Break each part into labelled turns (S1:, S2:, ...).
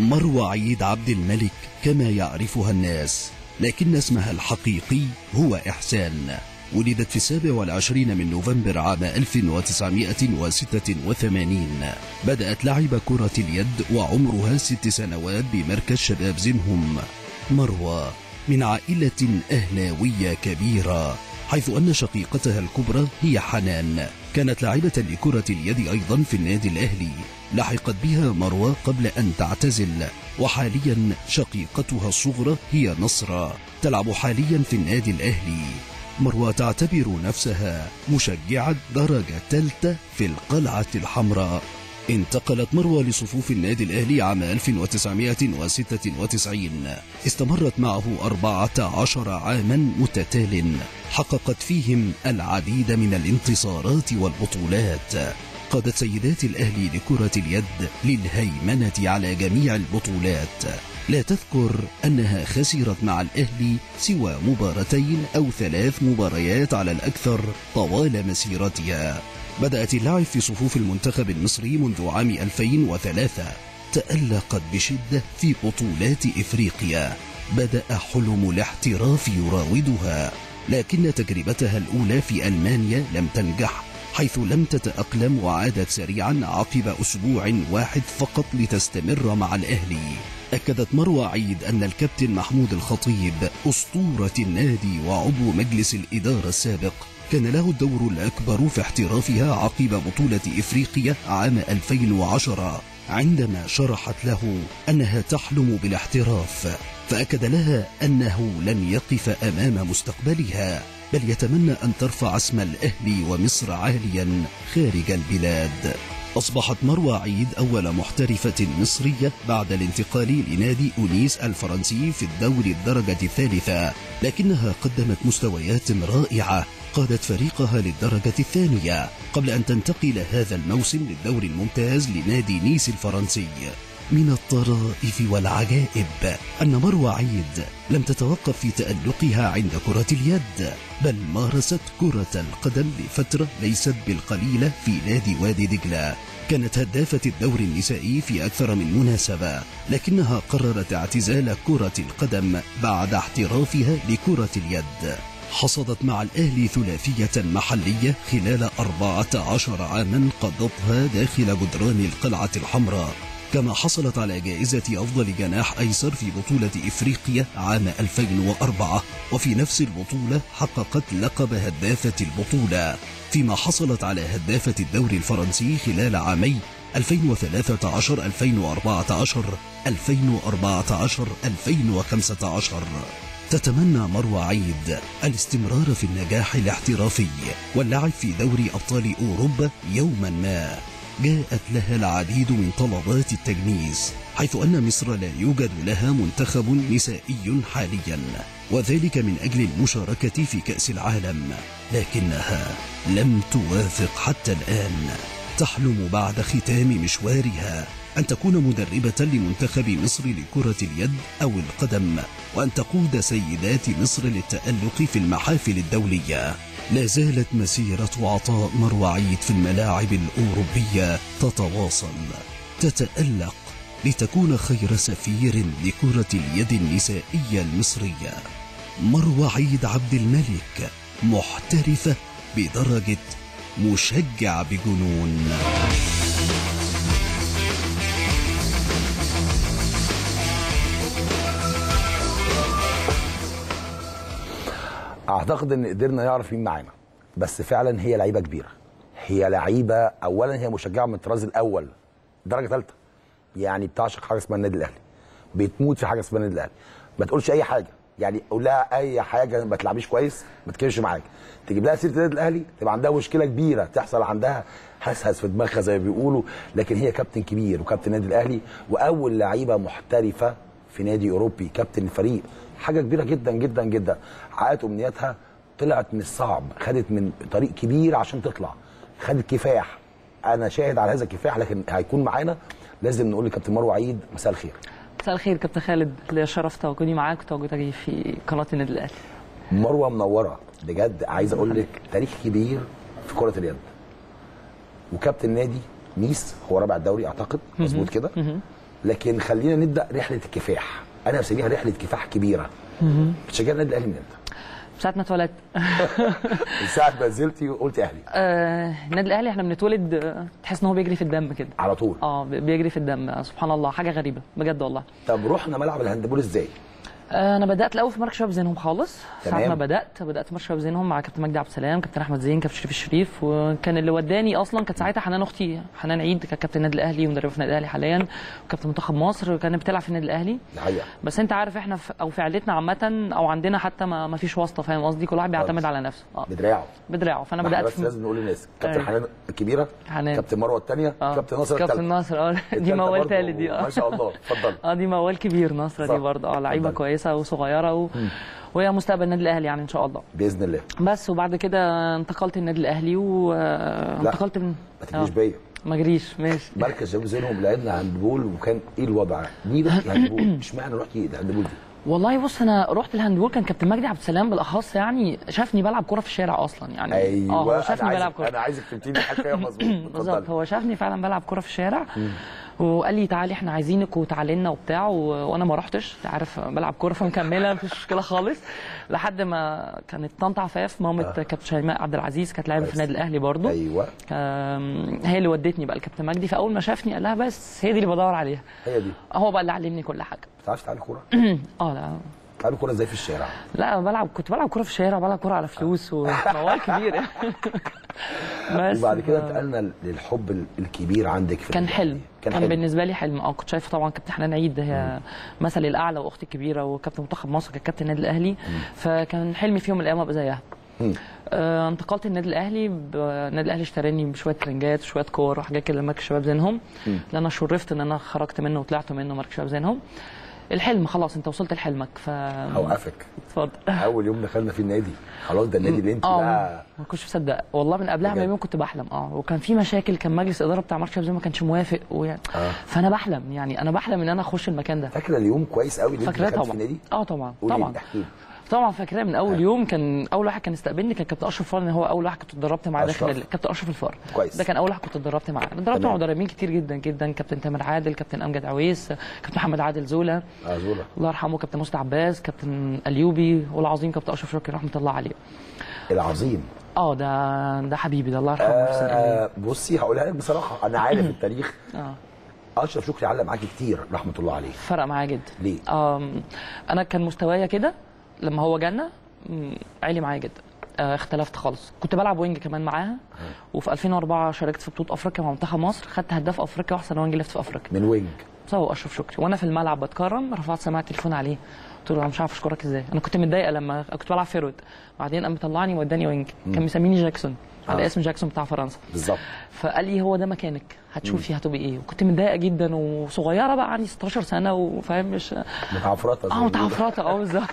S1: مروى عيد عبد الملك كما يعرفها الناس لكن اسمها الحقيقي هو إحسان ولدت في السابع والعشرين من نوفمبر عام 1986 بدأت لعب كرة اليد وعمرها ست سنوات بمركز شباب زنهم مروى من عائلة أهلاوية كبيرة حيث أن شقيقتها الكبرى هي حنان كانت لاعبة لكرة اليد أيضا في النادي الأهلي لحقت بها مروى قبل أن تعتزل وحاليا شقيقتها الصغرى هي نصرة تلعب حاليا في النادي الأهلي مروى تعتبر نفسها مشجعة درجة ثالثة في القلعة الحمراء انتقلت مروى لصفوف النادي الأهلي عام 1996 استمرت معه 14 عاما متتال حققت فيهم العديد من الانتصارات والبطولات قادت سيدات الأهلي لكرة اليد للهيمنة على جميع البطولات لا تذكر أنها خسرت مع الأهلي سوى مباراتين أو ثلاث مباريات على الأكثر طوال مسيرتها بدأت اللعب في صفوف المنتخب المصري منذ عام 2003 تألقت بشدة في بطولات إفريقيا بدأ حلم الاحتراف يراودها لكن تجربتها الأولى في ألمانيا لم تنجح حيث لم تتأقلم وعادت سريعا عقب أسبوع واحد فقط لتستمر مع الأهلي أكدت مروى عيد أن الكابتن محمود الخطيب أسطورة النادي وعضو مجلس الإدارة السابق كان له الدور الأكبر في احترافها عقب بطولة إفريقيا عام 2010 عندما شرحت له أنها تحلم بالاحتراف فأكد لها أنه لن يقف أمام مستقبلها بل يتمنى أن ترفع اسم الأهلي ومصر عاليا خارج البلاد أصبحت مروى عيد أول محترفة مصرية بعد الانتقال لنادي أونيس الفرنسي في الدوري الدرجة الثالثة لكنها قدمت مستويات رائعة قادت فريقها للدرجة الثانية قبل أن تنتقل هذا الموسم للدور الممتاز لنادي نيس الفرنسي من الطرائف والعجائب أن مروى عيد لم تتوقف في تألقها عند كرة اليد بل مارست كرة القدم لفترة ليست بالقليلة في نادي وادي دجلة كانت هدافة الدور النسائي في أكثر من مناسبة لكنها قررت اعتزال كرة القدم بعد احترافها لكرة اليد حصدت مع الأهلي ثلاثية محلية خلال 14 عاما قضتها داخل جدران القلعة الحمراء كما حصلت على جائزة أفضل جناح أيسر في بطولة إفريقيا عام 2004 وفي نفس البطولة حققت لقب هدافة البطولة فيما حصلت على هدافة الدوري الفرنسي خلال عامي 2013 2014 2014 2015 تتمنى مروى عيد الاستمرار في النجاح الاحترافي واللعب في دوري أبطال أوروبا يوما ما جاءت لها العديد من طلبات التجنيس حيث أن مصر لا يوجد لها منتخب نسائي حاليا وذلك من أجل المشاركة في كأس العالم لكنها لم توافق حتى الآن تحلم بعد ختام مشوارها أن تكون مدربة لمنتخب مصر لكرة اليد أو القدم وأن تقود سيدات مصر للتألق في المحافل الدولية لا زالت مسيرة عطاء مروى عيد في الملاعب الأوروبية تتواصل تتألق لتكون خير سفير لكرة اليد النسائية المصرية مروى عيد عبد الملك محترفة بدرجة مشجع بجنون
S2: اعتقد ان قدرنا نعرف مين معانا بس فعلا هي لعيبه كبيره هي لعيبه اولا هي مشجعه من الطراز الاول درجه ثالثه يعني بتعشق حاجه اسمها النادي الاهلي بتموت في حاجه اسمها النادي الاهلي ما تقولش اي حاجه يعني قول لها اي حاجه ما تلعبيش كويس ما تتكلمش معاك تجيب لها سيره النادي الاهلي تبقى عندها مشكله كبيره تحصل عندها هسهس في دماغها زي ما بيقولوا لكن هي كابتن كبير وكابتن النادي الاهلي واول لعيبه محترفه في نادي اوروبي كابتن الفريق حاجه كبيره جدا جدا جدا حققت امنياتها طلعت من الصعب خدت من طريق كبير عشان تطلع خدت كفاح انا شاهد على هذا الكفاح لكن هيكون معانا لازم نقول لكابتن مروه عيد مساء الخير
S3: مساء الخير كابتن خالد ليا شرف تواجدي معاك وتواجدي في قناه النادي الاهلي
S2: مروه منوره بجد عايز اقول لك تاريخ كبير في كره اليد وكابتن نادي نيس هو رابع الدوري اعتقد مظبوط كده لكن خلينا نبدا رحله الكفاح انا بسميها رحله كفاح كبيره بتشجع النادي الاهلي من امتى؟
S3: ساعه ما اتولدت
S2: من ساعه ما نزلتي وقلت اهلي
S3: آه، النادي الاهلي احنا بنتولد آه، تحس ان هو بيجري في الدم كده
S2: على طول
S3: اه بي- بيجري في الدم آه، سبحان الله حاجه غريبه بجد والله
S2: طب رحنا ملعب الهاندبول ازاي؟
S3: آه، انا بدات الاول في مركز شباب زينهم خالص ساعه
S2: تمام.
S3: ما بدات بدات في مركز شباب زينهم مع كابتن مجدي عبد السلام كابتن احمد زين كابتن شريف الشريف وكان اللي وداني اصلا كانت ساعتها حنان اختي حنان عيد كانت كابتن النادي الاهلي ومدربه في النادي الاهلي حاليا وكابتن منتخب مصر كانت بتلعب في النادي الاهلي
S2: دي حقيقه
S3: بس انت عارف احنا في او في عيلتنا عامه او عندنا حتى ما, ما فيش واسطه فاهم قصدي كل واحد بيعتمد
S2: خالص.
S3: على نفسه اه
S2: بدراعه
S3: بدراعه فانا
S2: ما احنا
S3: بدات
S2: بس لازم نقول للناس كابتن
S3: أيوة.
S2: حنان الكبيره
S3: حنان.
S2: كابتن مروه الثانيه
S3: آه.
S2: كابتن ناصر
S3: كابتن
S2: الثالثه
S3: ناصر اه دي
S2: التالتة
S3: موال
S2: برضه،
S3: تالت دي اه
S2: ما شاء الله اتفضل
S3: اه دي موال كبير نصرة
S2: صح.
S3: دي برضه اه لعيبه
S2: اتفضل.
S3: كويسه وصغيره و... وهي مستقبل النادي الاهلي يعني ان شاء الله
S2: باذن الله
S3: بس وبعد كده انتقلت النادي الاهلي وانتقلت من
S2: ما تجيش بيا
S3: ما جريش ماشي
S2: مركز شباب زينهم لعبنا هاندبول وكان ايه الوضع؟ ليه رحتي هاندبول؟ اشمعنى رحتي الهاندبول دي؟
S3: والله بص انا رحت الهاندبول كان كابتن مجدي عبد السلام بالاخص يعني شافني بلعب كوره في الشارع اصلا يعني
S2: ايوه
S3: اه هو
S2: انا
S3: شافني بلعب
S2: عايزك
S3: كوره
S2: انا عايزك تبتدي الحكايه مظبوط
S3: بالظبط
S2: اتفضلي
S3: هو شافني فعلا بلعب كوره في الشارع وقال لي تعالي احنا عايزينك وتعالي لنا وبتاع و... وانا ما رحتش انت عارف بلعب كوره فمكمله مفيش مشكله خالص لحد ما كانت طنط عفاف مامه كابتن شيماء عبد العزيز كانت لاعبه في النادي الاهلي برضه
S2: ايوه
S3: آم، هي اللي ودتني بقى الكابتن مجدي فاول ما شافني قال لها بس هي دي اللي بدور عليها
S2: هي دي
S3: هو بقى اللي علمني كل حاجه
S2: بتعرفي تلعبي كوره؟
S3: اه لا
S2: تلعبي كوره ازاي في الشارع؟
S3: لا بلعب كنت بلعب كوره في الشارع بلعب كوره على فلوس وموال كبير يعني بس
S2: وبعد كده
S3: ف-
S2: انتقلنا للحب ال- الكبير عندك في
S3: كان
S2: النادي
S3: حلم
S2: الأهلي.
S3: كان,
S2: كان حلم
S3: بالنسبه لي حلم اه كنت شايفه طبعا كابتن حنان عيد هي مثلي الاعلى واختي الكبيره وكابتن منتخب مصر كانت كابتن النادي الاهلي فكان حلمي في يوم من الايام ابقى زيها
S2: مم.
S3: آه انتقلت النادي الاهلي ب- النادي الاهلي اشتراني ببشويه ترنجات وشويه كور وحاجات كده لمركز شباب زينهم لان انا شرفت ان انا خرجت منه وطلعت منه مركز شباب زينهم الحلم خلاص انت وصلت لحلمك ف
S2: هوقفك
S3: اتفضل
S2: اول يوم دخلنا فيه النادي خلاص ده النادي اللي انت
S3: اه
S2: بقى
S3: ما كنتش مصدق والله من قبلها
S2: بجد؟
S3: بيوم كنت بحلم اه وكان في مشاكل كان مجلس اداره بتاع مركز شباب زي ما كانش موافق ويعني
S2: آه.
S3: فانا بحلم يعني انا بحلم ان انا اخش المكان ده
S2: فاكره اليوم كويس قوي اللي انت
S3: فاكراه
S2: دخلت في
S3: طبعا
S2: النادي؟
S3: اه طبعا
S2: قولي
S3: طبعا
S2: لي احكي لي
S3: طبعا فاكراه من اول يوم كان اول واحد كان استقبلني كان كابتن اشرف فار هو اول واحد كنت اتدربت معاه داخل
S2: أشرف؟
S3: ال- كابتن اشرف الفار
S2: كويس.
S3: ده كان اول واحد كنت اتدربت معاه أنا اتدربت
S2: تمام.
S3: مع مدربين كتير جدا جدا كابتن تامر عادل كابتن امجد عويس كابتن محمد عادل زولا
S2: اه زولا
S3: الله يرحمه كابتن مصطفى عباس كابتن الايوبي والعظيم كابتن اشرف شكري رحمه الله عليه
S2: العظيم
S3: اه ده ده حبيبي ده الله يرحمه محسن إمام.
S2: آه بصي هقولها لك بصراحه انا عارف التاريخ
S3: اه
S2: اشرف شكري علق معاكي كتير رحمه الله عليه
S3: فرق معايا جدا
S2: ليه؟
S3: آم، انا كان مستوايا كده لما هو جالنا مم، عالي معايا جدا آه، اختلفت خالص كنت بلعب وينج كمان معاها وفي 2004 شاركت في بطوله افريقيا مع منتخب مصر خدت هداف افريقيا واحسن وينج ليفت في افريقيا
S2: من وينج
S3: سوا اشرف شكري وانا في الملعب بتكرم رفعت سماعه التليفون عليه قلت له انا مش عارف اشكرك ازاي انا كنت متضايقه لما كنت بلعب فيرود بعدين قام مطلعني ووداني وينج كان مسميني جاكسون على
S2: آه.
S3: اسم جاكسون بتاع فرنسا
S2: بالظبط
S3: فقال لي هو ده مكانك هتشوفي هتبقي ايه وكنت متضايقه جدا وصغيره بقى عندي 16 سنه وفاهم مش
S2: متعفرطه زي
S3: اه
S2: ما بيقولوا.
S3: متعفرطه اه بالظبط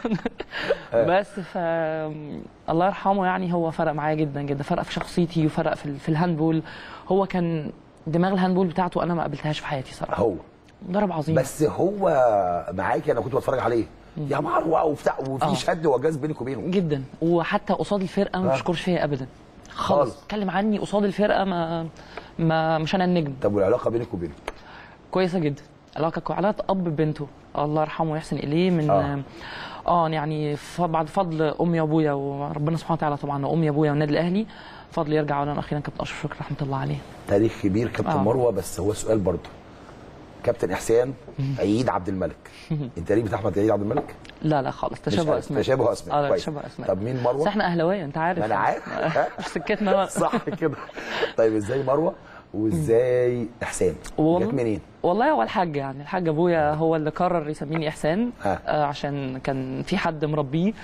S3: بس ف الله يرحمه يعني هو فرق معايا جدا جدا فرق في شخصيتي وفرق في, ال- في الهاندبول هو كان دماغ الهاندبول بتاعته انا ما قابلتهاش في حياتي صراحه
S2: هو
S3: مدرب عظيم
S2: بس هو معاكي انا كنت بتفرج عليه يا مروه وبتاع
S3: آه.
S2: وفي شد وجاز بينك وبينه
S3: جدا وحتى قصاد الفرقه ما
S2: آه.
S3: بيشكرش فيا ابدا
S2: خالص.
S3: خالص اتكلم عني قصاد الفرقه ما ما مش انا النجم
S2: طب والعلاقه بينك وبينه
S3: كويسه جدا علاقه كو- علاقه اب ببنته الله يرحمه ويحسن اليه من
S2: آه.
S3: اه, يعني ف- بعد فضل امي وابويا وربنا سبحانه وتعالى طبعا وامي وابويا والنادي الاهلي فضل يرجع اولا اخيرا كابتن اشرف شكري رحمه الله عليه
S2: تاريخ كبير كابتن
S3: آه.
S2: مروه بس هو سؤال برضه كابتن احسان عيد عبد الملك انت ليه بتاع احمد عيد عبد الملك؟
S3: لا لا خالص
S2: مش
S3: تشابه
S2: عارف.
S3: اسماء
S2: تشابه اسماء
S3: اه لا
S2: كويس.
S3: تشابه اسماء
S2: طب مين
S3: بس
S2: مروه؟
S3: احنا اهلاويه انت عارف
S2: ما انا عارف ها؟
S3: مش سكتنا بقى.
S2: صح كده طيب ازاي مروه وازاي احسان؟
S3: والله-
S2: جت منين؟
S3: والله هو الحاج يعني الحاج ابويا هو اللي قرر يسميني احسان
S2: ها.
S3: آه عشان كان في حد مربيه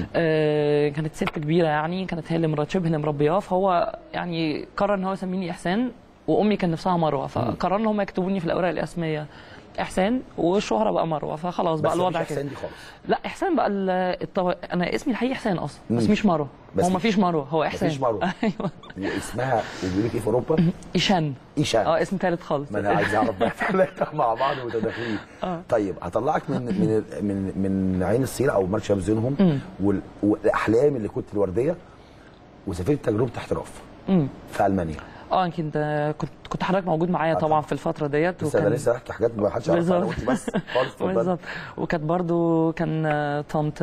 S3: آه كانت ست كبيره يعني كانت هي اللي مرات شبه اللي مربياه فهو يعني قرر ان هو يسميني احسان وامي كان نفسها مروه فقرروا ان هم يكتبوني في الاوراق الاسميه احسان والشهره بقى مروه فخلاص بقى
S2: بس
S3: الوضع
S2: مفيش
S3: كده
S2: احسان دي خالص
S3: لا احسان بقى ال- الطو... انا اسمي الحقيقي احسان اصلا بس
S2: مم.
S3: مش مروه
S2: بس
S3: هو
S2: مش-
S3: ما فيش مروه هو احسان
S2: مفيش مروة.
S3: ايوه
S2: واسمها وبيقول لك ايه في اوروبا؟
S3: ايشان
S2: ايشان
S3: اه اسم ثالث خالص
S2: ما انا عايز اعرف بقى ثلاثه مع بعض متداخلين
S3: آه.
S2: طيب هطلعك من من من من عين السيره او مركز شباب زينهم وال- والاحلام اللي كنت الورديه وسافرت تجربه احتراف
S3: امم
S2: في المانيا
S3: اه يمكن ده كنت كنت حضرتك موجود معايا طبعا في الفتره ديت
S2: لسه انا لسه احكي حاجات ما حدش يعرفها انا
S3: بالظبط.
S2: وانت بس خالص اتفضل.
S3: بالظبط وكانت برضو كان آه، طنط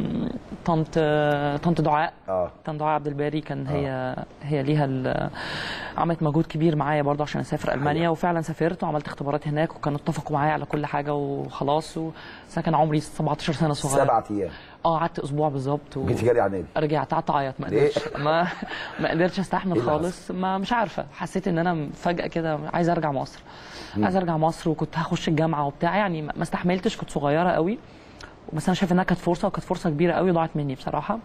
S3: طنط آه، طنط دعاء
S2: اه
S3: طنط دعاء عبد الباري كان هي هي ليها ال- عملت مجهود كبير معايا برضو عشان اسافر المانيا وفعلا سافرت وعملت اختبارات هناك وكانوا اتفقوا معايا على كل حاجه وخلاص و... بس أنا كان عمري 17 سنه صغير
S2: سبعة ايام
S3: اه قعدت اسبوع بالظبط و...
S2: جيت جري على النادي
S3: رجعت قعدت اعيط ما
S2: ليه؟
S3: قدرتش ما ما قدرتش استحمل
S2: إيه اللي
S3: خالص ما مش عارفه حسيت ان انا فجاه كده عايزه ارجع مصر عايزه ارجع مصر وكنت هخش الجامعه وبتاع يعني ما ما استحملتش كنت صغيره قوي بس انا شايف انها كانت فرصه وكانت فرصه كبيره قوي ضاعت مني بصراحه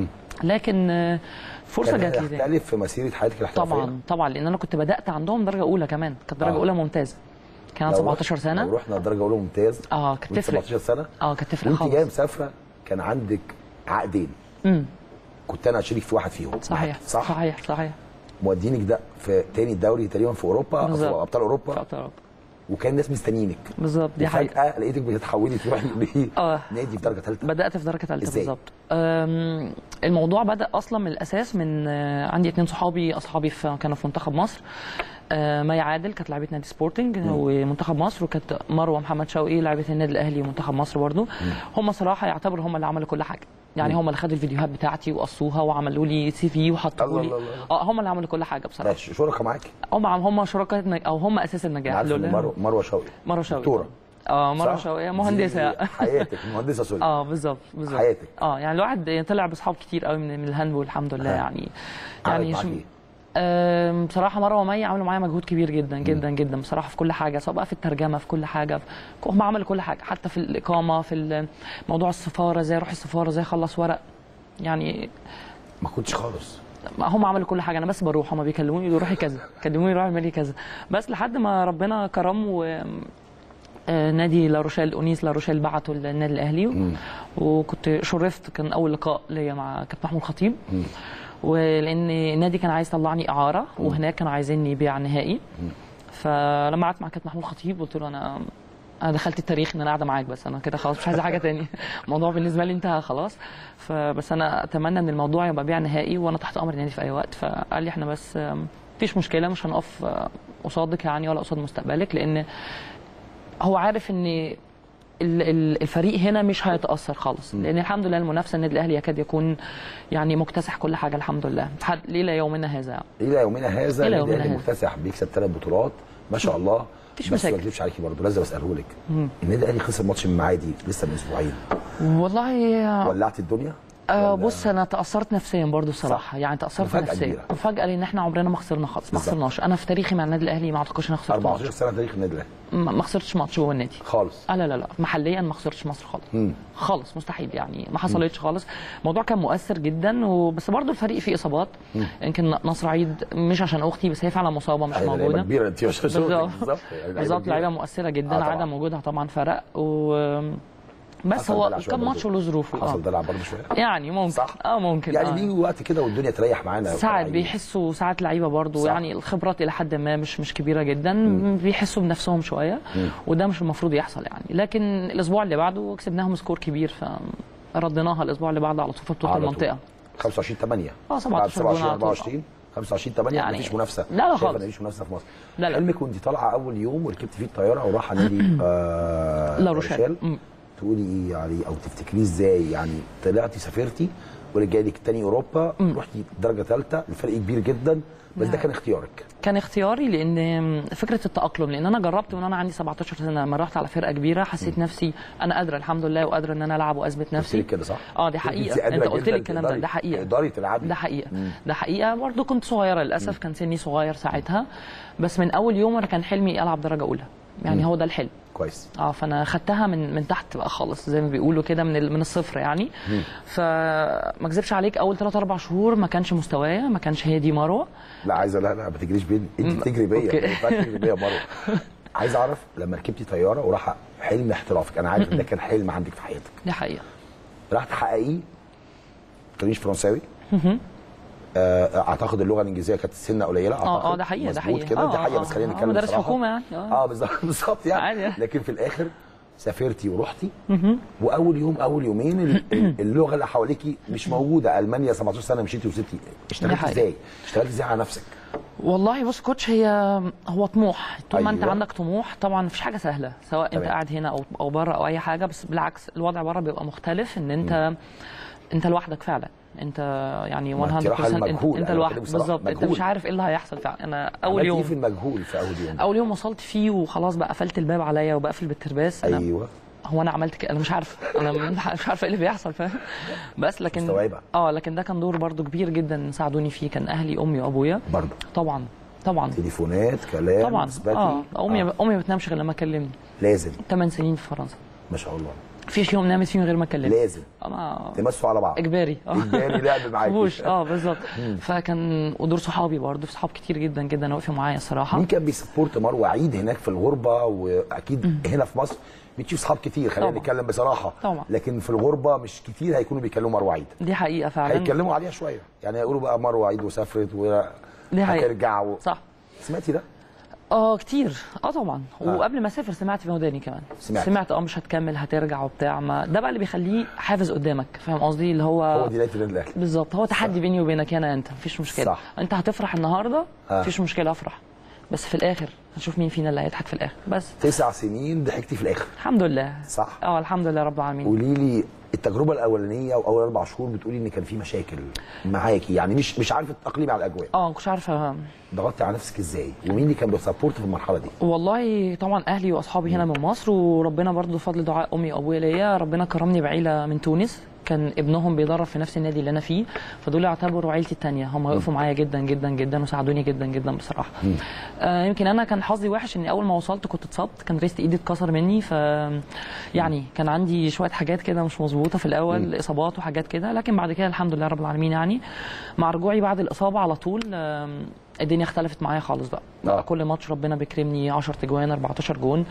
S3: لكن آه، فرصه
S2: كان
S3: جات لي تاني.
S2: هتختلف في مسيره حياتك الاحترافيه
S3: طبعا طبعا لان انا كنت بدات عندهم درجه اولى كمان كانت درجه
S2: آه.
S3: اولى ممتازه كان عندي
S2: لو
S3: 17
S2: رحنا-
S3: سنه
S2: لو رحنا درجه اولى ممتاز
S3: اه كانت
S2: وانت
S3: تفرق
S2: 17 سنه
S3: اه كانت تفرق
S2: وانت جايه
S3: خالص
S2: مسافره كان عندك عقدين
S3: امم
S2: كنت انا شريك في واحد فيهم
S3: صحيح
S2: صح
S3: صحيح صحيح
S2: مودينك ده في تاني الدوري تقريبا في اوروبا في
S3: بالظبط.
S2: ابطال اوروبا
S3: فأقدر-
S2: وكان الناس مستنيينك
S3: بالظبط دي حقيقه
S2: وفجاه لقيتك بتتحولي تروحي
S3: اه
S2: نادي في درجه ثالثه
S3: بدات في درجه ثالثه
S2: إزاي؟
S3: بالظبط أم، الموضوع بدا اصلا من الاساس من آه، عندي اتنين صحابي اصحابي في كانوا في منتخب مصر آه، مي عادل كانت لاعبه نادي سبورتنج ومنتخب مصر وكانت مروه محمد شوقي لاعبه النادي الاهلي ومنتخب مصر برضو هم صراحه يعتبروا هم اللي عملوا كل حاجه يعني هم اللي خدوا الفيديوهات بتاعتي وقصوها وعملوا لي سي في وحطوا
S2: الله
S3: لي
S2: الله الله.
S3: اه هم اللي عملوا كل حاجه بصراحه
S2: ماشي شركه معاك
S3: هم هم شركاء النج- او هم اساس
S2: انا
S3: النجاح
S2: عارف إن
S3: لولا
S2: مروه مروه شوقي
S3: مروه شوقي
S2: دكتوره
S3: اه مروه
S2: صح؟
S3: شوقي مهندسه
S2: دي حياتك مهندسه سوري
S3: اه بالظبط بالظبط
S2: حياتك.
S3: اه يعني الواحد طلع باصحاب كتير قوي من, من الهاندبول الحمد لله
S2: آه.
S3: يعني
S2: عملت
S3: يعني
S2: معاك
S3: شم-
S2: إيه؟
S3: آم، بصراحه مروه ومي عملوا معايا مجهود كبير جدا جدا جدا بصراحه في كل حاجه سواء بقى في الترجمه في كل حاجه في- هم عملوا كل حاجه حتى في الاقامه في ال- موضوع السفاره ازاي اروح السفاره ازاي اخلص ورق يعني
S2: ما كنتش خالص
S3: هم عملوا كل حاجه انا بس بروح هم بيكلموني يقولوا روحي كذا كلموني روحي اعملي كذا بس لحد ما ربنا كرم و آه، نادي لاروشيل اونيس لاروشيل بعته للنادي الاهلي وكنت شرفت كان اول لقاء ليا مع كابتن محمود خطيب ولان النادي كان عايز يطلعني اعاره وهناك كانوا عايزيني بيع نهائي فلما قعدت مع كابتن محمود خطيب قلت له انا انا دخلت التاريخ ان انا قاعده معاك بس انا كده خلاص مش عايزه حاجه تاني الموضوع بالنسبه لي انتهى خلاص فبس انا اتمنى ان الموضوع يبقى بيع نهائي وانا تحت امر النادي في اي وقت فقال لي احنا بس آم، مفيش مشكله مش هنقف آه، قصادك يعني ولا قصاد مستقبلك لان هو عارف ان ال- ال- الفريق هنا مش هيتاثر خالص لان الحمد لله المنافسه النادي الاهلي يكاد يكون يعني مكتسح كل حاجه الحمد لله لحد ليله يومنا هذا يعني.
S2: الى يومنا هذا
S3: إلى
S2: النادي
S3: يومنا
S2: الاهلي
S3: هذا.
S2: مكتسح بيكسب ثلاث بطولات ما شاء الله
S3: مفيش
S2: بس ما
S3: مشاكل.
S2: اكذبش عليكي برضه لازم اساله لك النادي الاهلي خسر ماتش من معادي لسه من اسبوعين
S3: والله
S2: ولعت الدنيا
S3: آه
S2: ولا-
S3: بص انا تاثرت نفسيا برضو الصراحه يعني تاثرت
S2: مفاجأة
S3: نفسيا
S2: كبيرة.
S3: مفاجاه لان احنا عمرنا ما خسرنا خالص ما
S2: بالظبط.
S3: خسرناش انا في تاريخي مع النادي الاهلي ما اعتقدش ان انا خسرت
S2: 14
S3: ماتش
S2: سنه تاريخ النادي الاهلي
S3: ما ما خسرتش ماتش جوه النادي
S2: خالص
S3: آه لا لا لا محليا ما خسرتش مصر خالص
S2: مم.
S3: خالص مستحيل يعني ما حصلتش خالص الموضوع كان مؤثر جدا وبس برضو الفريق فيه اصابات يمكن نصر عيد مش عشان اختي بس هي فعلا مصابه مش
S2: أيوة، لعيبة
S3: موجوده
S2: كبيره انت مش
S3: بالظبط
S2: بالظبط يعني
S3: بالظبط
S2: كبيرة.
S3: لعيبه مؤثره جدا
S2: آه طبعاً.
S3: عدم وجودها طبعا فرق و بس
S2: حصل
S3: هو
S2: دلع شوية
S3: كان
S2: برضو.
S3: ماتش وله ظروفه
S2: حصل
S3: اه
S2: دلع برضه شويه
S3: يعني ممكن
S2: صح.
S3: اه ممكن
S2: يعني
S3: آه.
S2: بيجي وقت كده والدنيا تريح معانا
S3: ساعات
S2: كلاعبين.
S3: بيحسوا ساعات لعيبه برضو
S2: صح.
S3: يعني الخبرات الى حد ما مش مش كبيره جدا بيحسوا بنفسهم شويه وده مش المفروض يحصل يعني لكن الاسبوع اللي بعده كسبناهم سكور كبير فرديناها الاسبوع اللي بعده على طول في بطوله
S2: على طول.
S3: المنطقه
S2: 25 8
S3: اه 17
S2: بعد
S3: جون على طول.
S2: 24 25 8
S3: يعني-
S2: مفيش منافسه
S3: لا لا
S2: شايفة
S3: خالص.
S2: إن مفيش منافسه في مصر
S3: لا لا.
S2: حلمك وانت طالعه اول يوم وركبت فيه الطياره وراح نادي آه
S3: لا روشيل. مم.
S2: تقولي ايه يعني او تفتكريه ازاي يعني طلعتي سافرتي ورجع لك تاني اوروبا رحتي درجه ثالثه الفرق كبير جدا بس ده
S3: نعم.
S2: كان اختيارك
S3: كان اختياري لان فكره التاقلم لان انا جربت من انا عندي 17 سنه لما رحت على فرقه كبيره حسيت نفسي انا قادره الحمد لله وقادره ان انا العب واثبت
S2: قلت
S3: نفسي
S2: لك كده صح؟
S3: اه دي
S2: أنت
S3: حقيقه
S2: قادرة
S3: انت قلت
S2: جداً
S3: لي الكلام ده
S2: تقدري-
S3: ده حقيقه
S2: تقدري تلعبي
S3: ده حقيقه ده حقيقه برضه كنت صغيره للاسف كان سني صغير ساعتها بس من اول يوم انا كان حلمي العب درجه اولى يعني هو ده الحلم
S2: كويس
S3: اه فانا خدتها من من تحت بقى خالص زي ما بيقولوا كده من ال- من الصفر يعني فما اكذبش عليك اول 3 4 شهور ما كانش مستوايا ما كانش هي دي مروه
S2: لا عايزه لا لا ما تجريش بيا انت بتجري بيا
S3: أوكي.
S2: ما ينفعش تجري بيا مره عايز اعرف لما ركبتي طياره وراح حلم احترافك انا عارف ان ده كان حلم عندك في حياتك
S3: دي حقيقه
S2: راح تحققيه ما تقوليش فرنساوي آه، اعتقد اللغه الانجليزيه كانت سنه قليله
S3: اه اه
S2: أعتقد.
S3: ده حقيقه ده
S2: مظبوط
S3: حقيقه
S2: كده
S3: آه،
S2: دي حقيقه
S3: آه،
S2: بس خلينا
S3: آه،
S2: نتكلم
S3: مدارس
S2: بصراحة.
S3: حكومه يعني
S2: اه بالظبط بالظبط يعني
S3: عادي.
S2: لكن في الاخر سافرتي ورحتي واول يوم اول يومين ال- ال- اللغه اللي حواليكي مش موجوده المانيا 17 سنه مشيتي وسبتي اشتغلتي
S3: حقيقة.
S2: ازاي؟ اشتغلتي ازاي على نفسك؟
S3: والله بص كوتش هي هو طموح طول ما انت
S2: أيوة.
S3: عندك طموح طبعا مفيش حاجه سهله سواء انت
S2: تمام.
S3: قاعد هنا او او بره او اي حاجه بس بالعكس الوضع بره بيبقى مختلف ان انت انت لوحدك فعلا انت يعني 100%
S2: ما انت رايحة
S3: انت,
S2: المجهول،
S3: انت
S2: أنا
S3: لوحدك
S2: بكلمك بصراحة،
S3: بالظبط انت
S2: مجهول.
S3: مش عارف ايه اللي هيحصل فعلا انا اول
S2: عملتي ايه
S3: يوم
S2: في المجهول في اول يوم؟
S3: اول يوم وصلت فيه وخلاص بقى قفلت الباب عليا وبقفل بالترباس انا
S2: ايوه
S3: هو انا عملت كده انا مش عارف انا مش عارفه ايه اللي بيحصل فاهم بس لكن
S2: مستوعبة.
S3: اه لكن ده كان دور برضو كبير جدا ساعدوني فيه كان اهلي امي وابويا
S2: برضه
S3: طبعا طبعا
S2: تليفونات كلام
S3: طبعا
S2: اثباتي
S3: اه امي
S2: آه.
S3: امي ما بتنامش غير لما اكلمني
S2: لازم
S3: 8 سنين في فرنسا
S2: ما شاء الله
S3: مفيش يوم نامت فيه من غير ما اكلمها
S2: لازم
S3: انا
S2: تمسوا على بعض
S3: اجباري اه
S2: اجباري لعب معاكي
S3: مفهوش اه بالظبط فكان ودور صحابي برضه في صحاب كتير جدا جدا وقفوا معايا الصراحه
S2: مين كان بيسبورت مروه عيد هناك في الغربه واكيد هنا في مصر بتشوف صحاب كتير خلينا
S3: طبعا.
S2: نتكلم بصراحه
S3: طبعا.
S2: لكن في الغربه مش كتير هيكونوا بيكلموا مروه عيد
S3: دي حقيقه فعلا
S2: هيتكلموا عليها شويه يعني هيقولوا بقى مروه عيد وسافرت
S3: دي حقيقة.
S2: وهترجع و...
S3: صح
S2: سمعتي ده؟
S3: اه كتير اه طبعا وقبل ما اسافر سمعت في وداني كمان
S2: سمعت.
S3: سمعت اه مش هتكمل هترجع وبتاع ما ده بقى اللي بيخليه حافز قدامك فاهم قصدي اللي هو
S2: هو دي نهايه النادي الاهلي
S3: بالظبط هو تحدي بيني وبينك انا انت مفيش مشكله
S2: صح.
S3: انت هتفرح النهارده
S2: آه.
S3: مفيش مشكله افرح بس في الاخر هنشوف مين فينا اللي هيضحك في الاخر بس
S2: تسع سنين ضحكتي في الاخر
S3: الحمد لله
S2: صح
S3: اه الحمد لله رب العالمين
S2: قولي لي التجربه الاولانيه واول اربع شهور بتقولي ان كان في مشاكل معاكي يعني مش مش عارفه تتاقلمي على الاجواء
S3: اه ما كنتش عارفه
S2: ضغطتي على نفسك ازاي ومين اللي كان بيسبورت في المرحله دي
S3: والله طبعا اهلي واصحابي هنا من مصر وربنا برضو بفضل دعاء امي وابويا ليا ربنا كرمني بعيله من تونس كان ابنهم بيدرب في نفس النادي اللي انا فيه فدول يعتبروا عيلتي التانية هم وقفوا معايا جدا جدا جدا وساعدوني جدا جدا بصراحه آه يمكن انا كان حظي وحش اني اول ما وصلت كنت اتصبت كان ريست ايدي اتكسر مني ف يعني كان عندي شويه حاجات كده مش مظبوطه في الاول اصابات وحاجات كده لكن بعد كده الحمد لله رب العالمين يعني مع رجوعي بعد الاصابه على طول آم، الدنيا اختلفت معايا خالص بقى,
S2: آه.
S3: بقى كل ماتش ربنا بيكرمني 10 تجوان 14 جون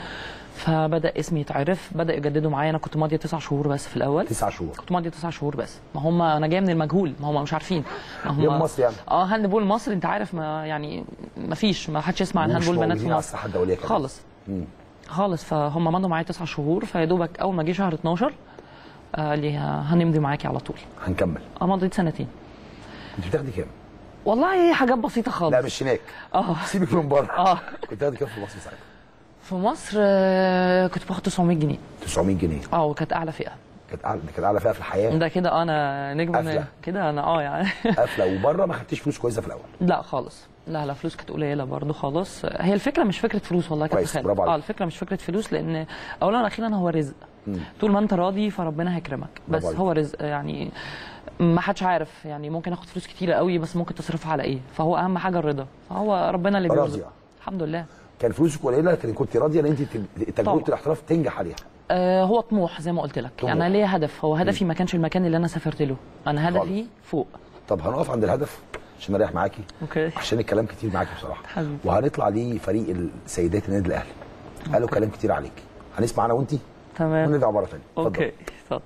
S3: فبدا اسمي يتعرف بدا يجددوا معايا انا كنت ماضيه تسع شهور بس في الاول
S2: تسع شهور
S3: كنت ماضيه تسع شهور بس ما هم انا جايه من المجهول ما هم مش عارفين ما هم
S2: جاي من مصر يعني.
S3: اه هاندبول مصر انت عارف ما يعني ما فيش ما حدش يسمع عن
S2: ومش
S3: هاندبول بنات في
S2: موجودين على
S3: مصر
S2: الساحه الدوليه كمان
S3: خالص
S2: مم.
S3: خالص فهم مضوا معايا تسع شهور فيا دوبك اول ما جه شهر 12 آه، قال لي هنمضي معاكي على طول
S2: هنكمل
S3: اه مضيت سنتين
S2: انت بتاخدي كام؟
S3: والله حاجات بسيطه خالص
S2: لا مش هناك
S3: اه
S2: سيبك من بره
S3: اه
S2: كنت بتاخدي كام في مصر ساعتها؟
S3: في مصر آه، كنت باخد 900 جنيه
S2: 900 جنيه
S3: اه وكانت اعلى فئه
S2: كانت اعلى كانت اعلى فئه في الحياه
S3: ده كده انا نجم
S2: قافلة.
S3: كده انا اه يعني
S2: قافله وبره ما خدتيش فلوس كويسه في الاول
S3: لا خالص لا لا فلوس كانت قليله برضو خالص هي الفكره مش فكره فلوس والله كانت
S2: كويس،
S3: خالد
S2: برافو عليك.
S3: اه الفكره مش فكره فلوس لان اولا واخيرا هو رزق طول ما انت راضي فربنا هيكرمك بس
S2: برافو عليك.
S3: هو رزق يعني ما حدش عارف يعني ممكن اخد فلوس كتيره قوي بس ممكن تصرفها على ايه فهو اهم حاجه الرضا فهو ربنا اللي
S2: راضية.
S3: بيرزق الحمد لله
S2: كان فلوسك قليله لكن كنت راضيه ان انت تجربه
S3: طبعا.
S2: الاحتراف تنجح عليها
S3: آه هو طموح زي ما قلت لك
S2: طموح.
S3: يعني انا ليا هدف هو هدفي ما كانش المكان اللي انا سافرت له انا هدفي
S2: خالص.
S3: فوق
S2: طب هنقف عند الهدف عشان اريح معاكي
S3: اوكي
S2: عشان الكلام كتير معاكي بصراحه
S3: حبيبي.
S2: وهنطلع لفريق السيدات النادي الاهلي قالوا كلام كتير عليك هنسمع انا وانت
S3: تمام
S2: ونرجع مره ثانيه
S3: اوكي اتفضل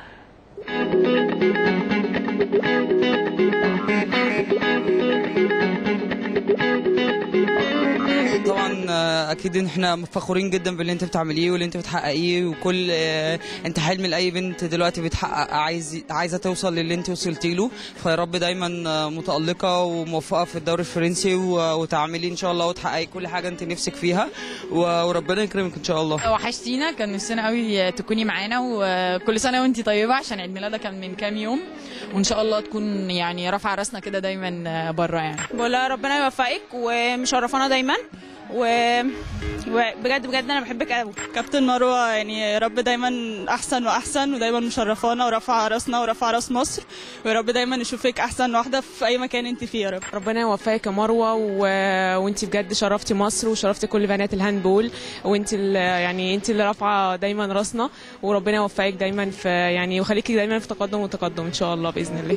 S4: طبعا آه، اكيد إن احنا فخورين جدا باللي انت بتعمليه واللي انت بتحققيه وكل آه، انت حلم لاي بنت دلوقتي بتحقق عايز عايزه توصل للي انت وصلتي له فيا رب دايما آه، متالقه وموفقه في الدوري الفرنسي و- وتعملي ان شاء الله وتحققي كل حاجه انت نفسك فيها و- وربنا يكرمك ان شاء الله
S5: وحشتينا كان نفسنا قوي تكوني معانا وكل سنه وانتي طيبه عشان عيد ميلادها كان من كام يوم وان شاء الله تكون يعني رافعه راسنا كده دايما بره يعني
S6: بقول لها ربنا يوفقك ومشرفانا دايما و وبجد بجد انا بحبك قوي كابتن مروه يعني يا رب دايما احسن واحسن ودايما مشرفانا ورافعه راسنا ورافعه راس مصر ويا رب دايما نشوفك احسن واحده في اي مكان انت فيه يا رب
S7: ربنا يوفقك يا مروه و... وانت بجد شرفتي مصر وشرفتي كل بنات الهاندبول وانت ال... يعني انت اللي رافعه دايما راسنا وربنا يوفقك دايما في يعني وخليكي دايما في تقدم وتقدم ان شاء الله باذن الله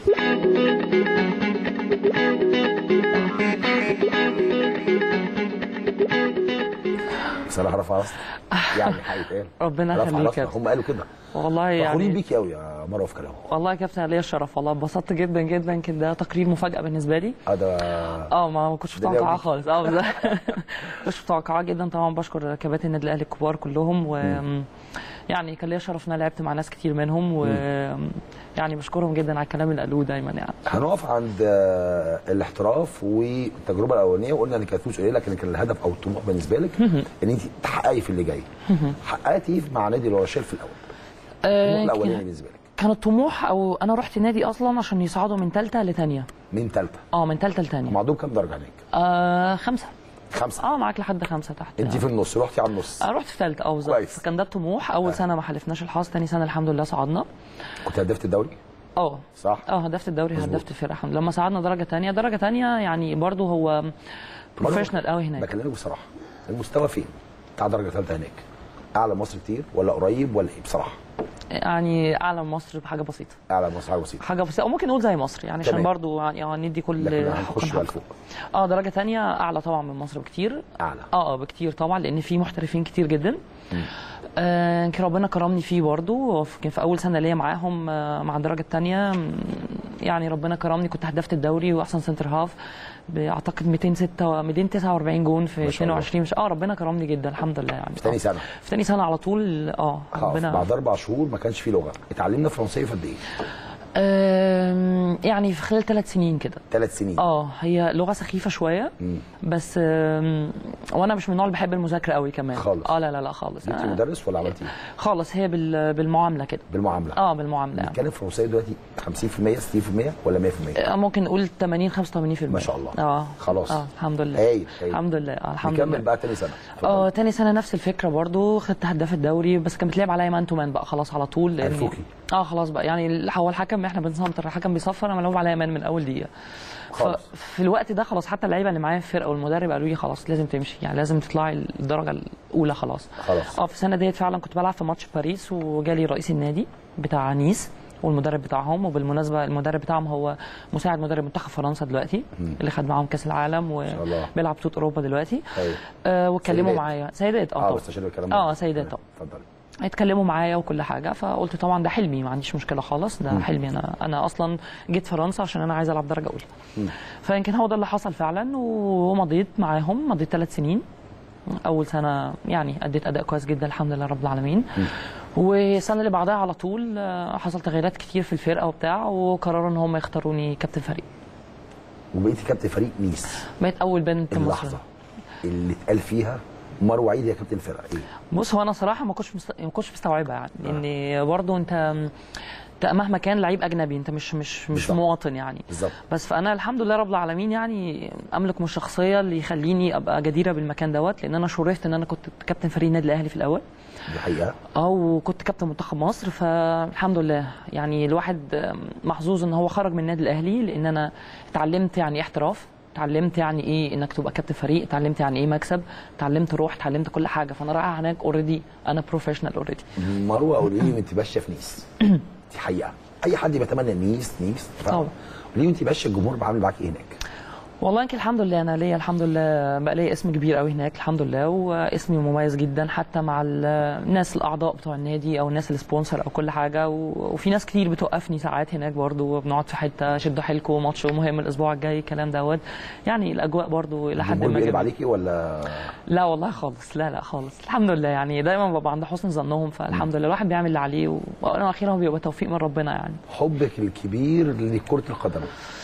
S2: بصراحه رفع راسنا يعني حقيقة
S3: ربنا
S2: رفع
S3: يخليك
S2: راسنا
S3: يا
S2: هم قالوا كده
S3: والله
S2: فخورين
S3: يعني
S2: بيكي قوي يا مروه في كلامهم
S3: والله يا كابتن ليا الشرف والله اتبسطت جدا جدا كان ده تقرير مفاجاه بالنسبه لي
S2: اه ده
S3: اه ما ما كنتش
S2: ده
S3: متوقعاه
S2: لو-
S3: خالص اه بالظبط. كنتش متوقعاه جدا طبعا بشكر كباتن النادي الاهلي الكبار كلهم و يعني كان ليا شرف ان انا لعبت مع ناس كتير منهم و يعني بشكرهم جدا على الكلام اللي قالوه دايما يعني
S2: هنقف عند آه، الاحتراف والتجربه الاولانيه وقلنا ان كانت فلوس قليله لكن كان الهدف او الطموح بالنسبه لك ان انت تحققي في اللي جاي حققتي ايه مع نادي الورشيل في الاول الطموح
S3: آه،
S2: الاولاني
S3: كان-
S2: بالنسبه لك
S3: كان الطموح او انا رحت نادي اصلا عشان يصعدوا من ثالثه لثانيه
S2: من ثالثه
S3: اه من ثالثه لثانيه
S2: معدوم كام درجه هناك
S3: آه خمسه
S2: خمسه
S3: اه معاك لحد خمسه تحت
S2: انت في النص رحتي على النص
S3: آه رحت في ثالثه اه بالظبط
S2: كويس.
S3: فكان ده الطموح اول سنه ما حلفناش الحظ ثاني سنه الحمد لله صعدنا
S2: كنت هدفت الدوري
S3: اه
S2: صح
S3: اه هدفت الدوري
S2: مظبوط.
S3: هدفت الفرقه الحمد لله لما صعدنا درجه ثانيه درجه ثانيه يعني برضو هو بروفيشنال قوي هناك
S2: بكلمك بصراحه المستوى فين بتاع درجه ثالثه هناك اعلى مصر كتير ولا قريب ولا ايه بصراحه
S3: يعني اعلى من مصر بحاجه بسيطه
S2: اعلى مصر حاجه بسيطه
S3: حاجه بسيطه او ممكن نقول زي مصر يعني عشان
S2: تمام.
S3: برضو يعني اه ندي كل
S2: لكن
S3: حقن
S2: هنخش بقى
S3: حقه.
S2: لفوق
S3: اه درجه ثانيه اعلى طبعا من مصر بكتير
S2: اعلى
S3: اه اه بكتير طبعا لان في محترفين كتير جدا آه يمكن ربنا كرمني فيه برضو في- كان في اول سنه ليا معاهم آه مع الدرجه الثانيه يعني ربنا كرمني كنت هدفت الدوري واحسن سنتر هاف باعتقد 206 249 جون في
S2: ما شاء الله.
S3: 22 مش اه ربنا كرمني جدا الحمد لله يعني
S2: في تاني
S3: آه.
S2: سنه
S3: في تاني سنه على طول اه
S2: هقف
S3: ربنا
S2: بعد اربع شهور ما كانش فيه لغه اتعلمنا فرنسيه في قد ايه؟
S3: آم، يعني في خلال ثلاث سنين كده
S2: ثلاث سنين
S3: اه هي لغه سخيفه شويه
S2: مم.
S3: بس آم، وانا مش من النوع اللي بحب المذاكره قوي كمان
S2: خالص.
S3: اه لا لا لا خالص
S2: جبتي
S3: آه
S2: مدرس ولا عملتي ايه؟
S3: خالص هي بال- بالمعامله كده
S2: بالمعامله
S3: اه بالمعامله يعني.
S2: بنتكلم فرنسيه دلوقتي 50% 60% ولا 100%؟
S3: آه، ممكن نقول 80 85%
S2: ما شاء الله.
S3: اه
S2: خلاص.
S3: اه الحمد لله
S2: هايل هايل
S3: الحمد لله آه الحمد
S2: نكمل
S3: لله
S2: بقى تاني سنه
S3: اه تاني سنه نفس الفكره برضو خدت هداف الدوري بس كان بتلعب عليا مان تو مان بقى خلاص على طول لأن-
S2: عرفوكي.
S3: اه خلاص بقى يعني ال- هو الحكم احنا بنسنتر الحكم بيصفر انا ملعوب عليا مان من اول دقيقه
S2: خالص.
S3: ففي الوقت ده خلاص حتى اللعيبه اللي معايا في الفرقه والمدرب قالوا لي خلاص لازم تمشي يعني لازم تطلعي الدرجه الاولى خلاص
S2: خلاص.
S3: اه في السنه ديت فعلا كنت بلعب في ماتش باريس وجالي رئيس النادي بتاع نيس والمدرب بتاعهم وبالمناسبه المدرب بتاعهم هو مساعد مدرب منتخب فرنسا دلوقتي اللي خد معاهم كاس العالم
S2: الله.
S3: وبيلعب بطوله اوروبا دلوقتي
S2: ايوه
S3: آه واتكلموا
S2: سيدات.
S3: معايا سيدات اه
S2: اه
S3: طبعا
S2: بس عشان الكلام ده
S3: اه سيدات طبعا
S2: اتفضلي
S3: اتكلموا معايا وكل حاجه فقلت طبعا ده حلمي ما عنديش مشكله خالص ده حلمي انا انا اصلا جيت فرنسا عشان انا عايز العب درجه اولى فيمكن هو ده اللي حصل فعلا ومضيت معاهم مضيت ثلاث سنين اول سنه يعني اديت اداء كويس جدا الحمد لله رب العالمين والسنه اللي بعدها على طول آه، حصل تغييرات كتير في الفرقه وبتاع وقرروا ان هم يختاروني كابتن فريق
S2: وبقيتي كابتن فريق نيس
S3: بقيت اول بنت
S2: اللحظه
S3: مصريه
S2: اللي اتقال فيها مروه عيد يا كابتن الفرقه ايه؟
S3: بص هو انا صراحه ما كنتش مست... ما كنتش مستوعبها يعني لان برضه انت انت مهما كان لعيب اجنبي انت مش مش مش
S2: بالظبط.
S3: مواطن يعني
S2: بالظبط
S3: بس فانا الحمد لله رب العالمين يعني املك من الشخصيه اللي يخليني ابقى جديره بالمكان دوت لان انا شرفت ان انا كنت كابتن فريق النادي الاهلي في الاول
S2: دي حقيقه
S3: اه وكنت كابتن منتخب مصر فالحمد لله يعني الواحد محظوظ ان هو خرج من النادي الاهلي لان انا اتعلمت يعني ايه احتراف اتعلمت يعني ايه انك تبقى كابتن فريق اتعلمت يعني ايه مكسب اتعلمت روح اتعلمت كل حاجه فانا رايح هناك اوريدي انا بروفيشنال اوريدي
S2: مروه قولي لي وانت ماشيه في نيس دي حقيقه اي حد بيتمنى نيس نيس ف-
S3: طبعا.
S2: قولي لي وانت ماشيه الجمهور بعمل معاك ايه هناك؟
S3: والله يمكن الحمد لله انا ليا الحمد لله بقى ليا اسم كبير قوي هناك الحمد لله واسمي مميز جدا حتى مع ال- الناس الاعضاء بتوع النادي او الناس السبونسر او كل حاجه و- وفي ناس كتير بتوقفني ساعات هناك برضو بنقعد في حته شدوا حيلكم ماتش مهم الاسبوع الجاي الكلام دوت يعني الاجواء برضو الى حد
S2: الجمهور
S3: ما
S2: بيقلب
S3: جميلة.
S2: عليكي ولا
S3: لا والله خالص لا لا خالص الحمد لله يعني دايما ببقى عند حسن ظنهم فالحمد لله الواحد بيعمل اللي عليه و- وانا اخيرا بيبقى توفيق من ربنا يعني
S2: حبك الكبير لكره القدم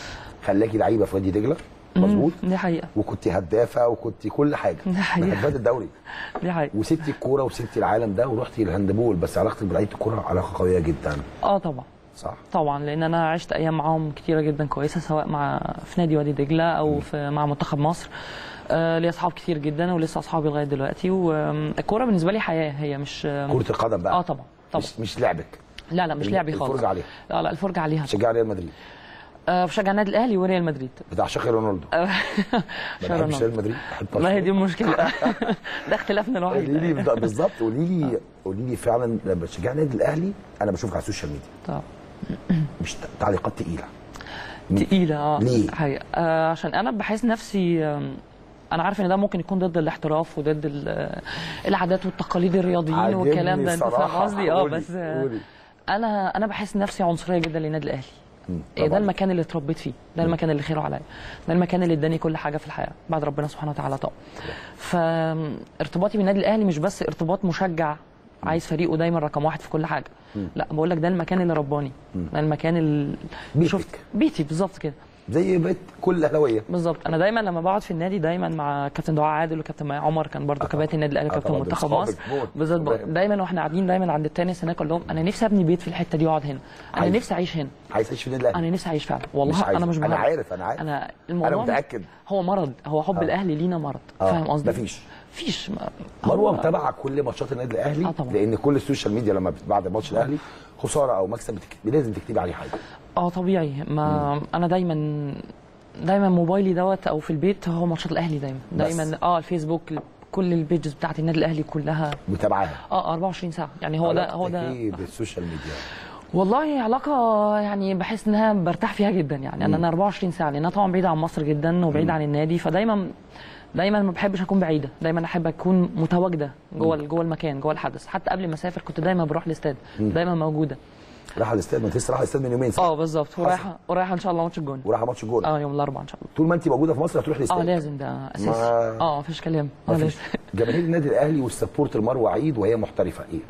S2: خلاكي لعيبه في وادي دجله مظبوط
S3: دي حقيقه
S2: وكنت هدافه وكنت كل حاجه
S3: دي حقيقة.
S2: هدافه الدوري
S3: دي حقيقه
S2: وسبتي الكوره وسبتي العالم ده ورحتي الهاندبول بس علاقتك بلعيبه الكوره علاقه قويه جدا
S3: اه طبعا
S2: صح
S3: طبعا لان انا عشت ايام معاهم كتيره جدا كويسه سواء مع في نادي وادي دجله او في مع منتخب مصر آه ليا اصحاب كتير جدا ولسه اصحابي لغايه دلوقتي والكوره بالنسبه لي حياه هي مش
S2: كره القدم بقى
S3: اه طبعا طبعا
S2: مش, مش لعبك
S3: لا لا مش لعبي خالص
S2: الفرجه عليها
S3: لا لا الفرجه عليها
S2: شجع ريال مدريد
S3: آه بشجع النادي الاهلي وريال مدريد
S2: بتاع شيخ رونالدو ما
S3: شكراً.
S2: بحبش ريال مدريد بحب
S3: ما هي
S2: برشلونة.
S3: دي المشكله ده اختلافنا
S2: قولي
S3: الوحيد
S2: لي بد- بالظبط قولي لي قولي لي فعلا لما بتشجعي النادي الاهلي انا بشوفك على السوشيال ميديا
S3: طبعا
S2: مش ت- تعليقات تقيله
S3: تقيله اه
S2: ليه؟
S3: حقيقة. آه عشان انا بحس نفسي آم، انا عارف ان ده ممكن يكون ضد الاحتراف وضد ال- العادات والتقاليد الرياضيين والكلام ده انت فاهم
S2: صراحة.
S3: قصدي اه
S2: قولي-
S3: بس آه،
S2: قولي.
S3: انا انا بحس نفسي عنصريه جدا للنادي الاهلي إيه ده
S2: طبعاً.
S3: المكان اللي اتربيت فيه ده المكان اللي خيره عليا ده المكان اللي اداني كل حاجه في الحياه بعد ربنا سبحانه وتعالى طبعا فارتباطي بالنادي الاهلي مش بس ارتباط مشجع عايز فريقه دايما رقم واحد في كل حاجه لا بقول لك ده المكان اللي رباني ده المكان اللي
S2: بيتك.
S3: شفت بيتي بالظبط كده
S2: زي بيت كل الاهلاويه
S3: بالظبط انا دايما لما بقعد في النادي دايما مع كابتن دعاء عادل وكابتن ماء عمر كان برضو كباتن النادي الاهلي
S2: آه
S3: وكابتن
S2: طبعاً، دول
S3: منتخب
S2: صحابك
S3: مصر
S2: موت.
S3: بالظبط
S2: فاهم.
S3: دايما واحنا قاعدين دايما عند التنس هناك اقول لهم انا نفسي ابني بيت في الحته دي واقعد هنا انا
S2: عايز.
S3: نفسي اعيش هنا
S2: عايز تعيش في النادي الاهلي
S3: انا نفسي اعيش فعلا
S2: مش
S3: والله
S2: عايز.
S3: انا مش
S2: انا
S3: بهرج.
S2: عارف انا عارف
S3: انا الموضوع
S2: انا
S3: مش-
S2: متاكد
S3: هو مرض هو حب الاهلي لينا مرض
S2: آه،
S3: فاهم قصدي
S2: مفيش.
S3: مفيش ما-
S2: مروه
S3: هو-
S2: متابعه كل ماتشات النادي الاهلي
S3: آه طبعاً.
S2: لان كل السوشيال ميديا لما بت- بعد ماتش الاهلي خساره او مكسب بتك- لازم تكتبي عليه حاجه
S3: اه طبيعي ما انا دايما دايما موبايلي دوت او في البيت هو ماتشات الاهلي دايما
S2: بس.
S3: دايما اه الفيسبوك كل البيجز بتاعت النادي الاهلي كلها
S2: متابعاها
S3: اه 24 ساعه يعني هو ده هو ده
S2: علاقتك إيه بالسوشيال ميديا
S3: والله علاقة يعني بحس انها برتاح فيها جدا يعني انا انا 24 ساعة لان انا طبعا بعيدة عن مصر جدا وبعيد عن النادي فدايما دايما ما بحبش اكون بعيدة دايما احب اكون متواجدة جوه جوه المكان جوه الحدث حتى قبل ما اسافر كنت دايما بروح الاستاد دايما موجودة
S2: راح الاستاد ما انت لسه راح الاستاد من يومين صح؟
S3: اه بالظبط ورايحة ورايحة ان شاء الله ماتش الجون
S2: وراح ماتش الجول
S3: اه يوم الاربعاء ان شاء الله
S2: طول ما انت موجوده في مصر هتروح الاستاد
S3: اه لازم ده اساسي
S2: ما-
S3: اه مفيش كلام اه
S2: مفيش.
S3: لازم
S2: جماهير النادي الاهلي والسبورت المروه عيد وهي محترفه ايه؟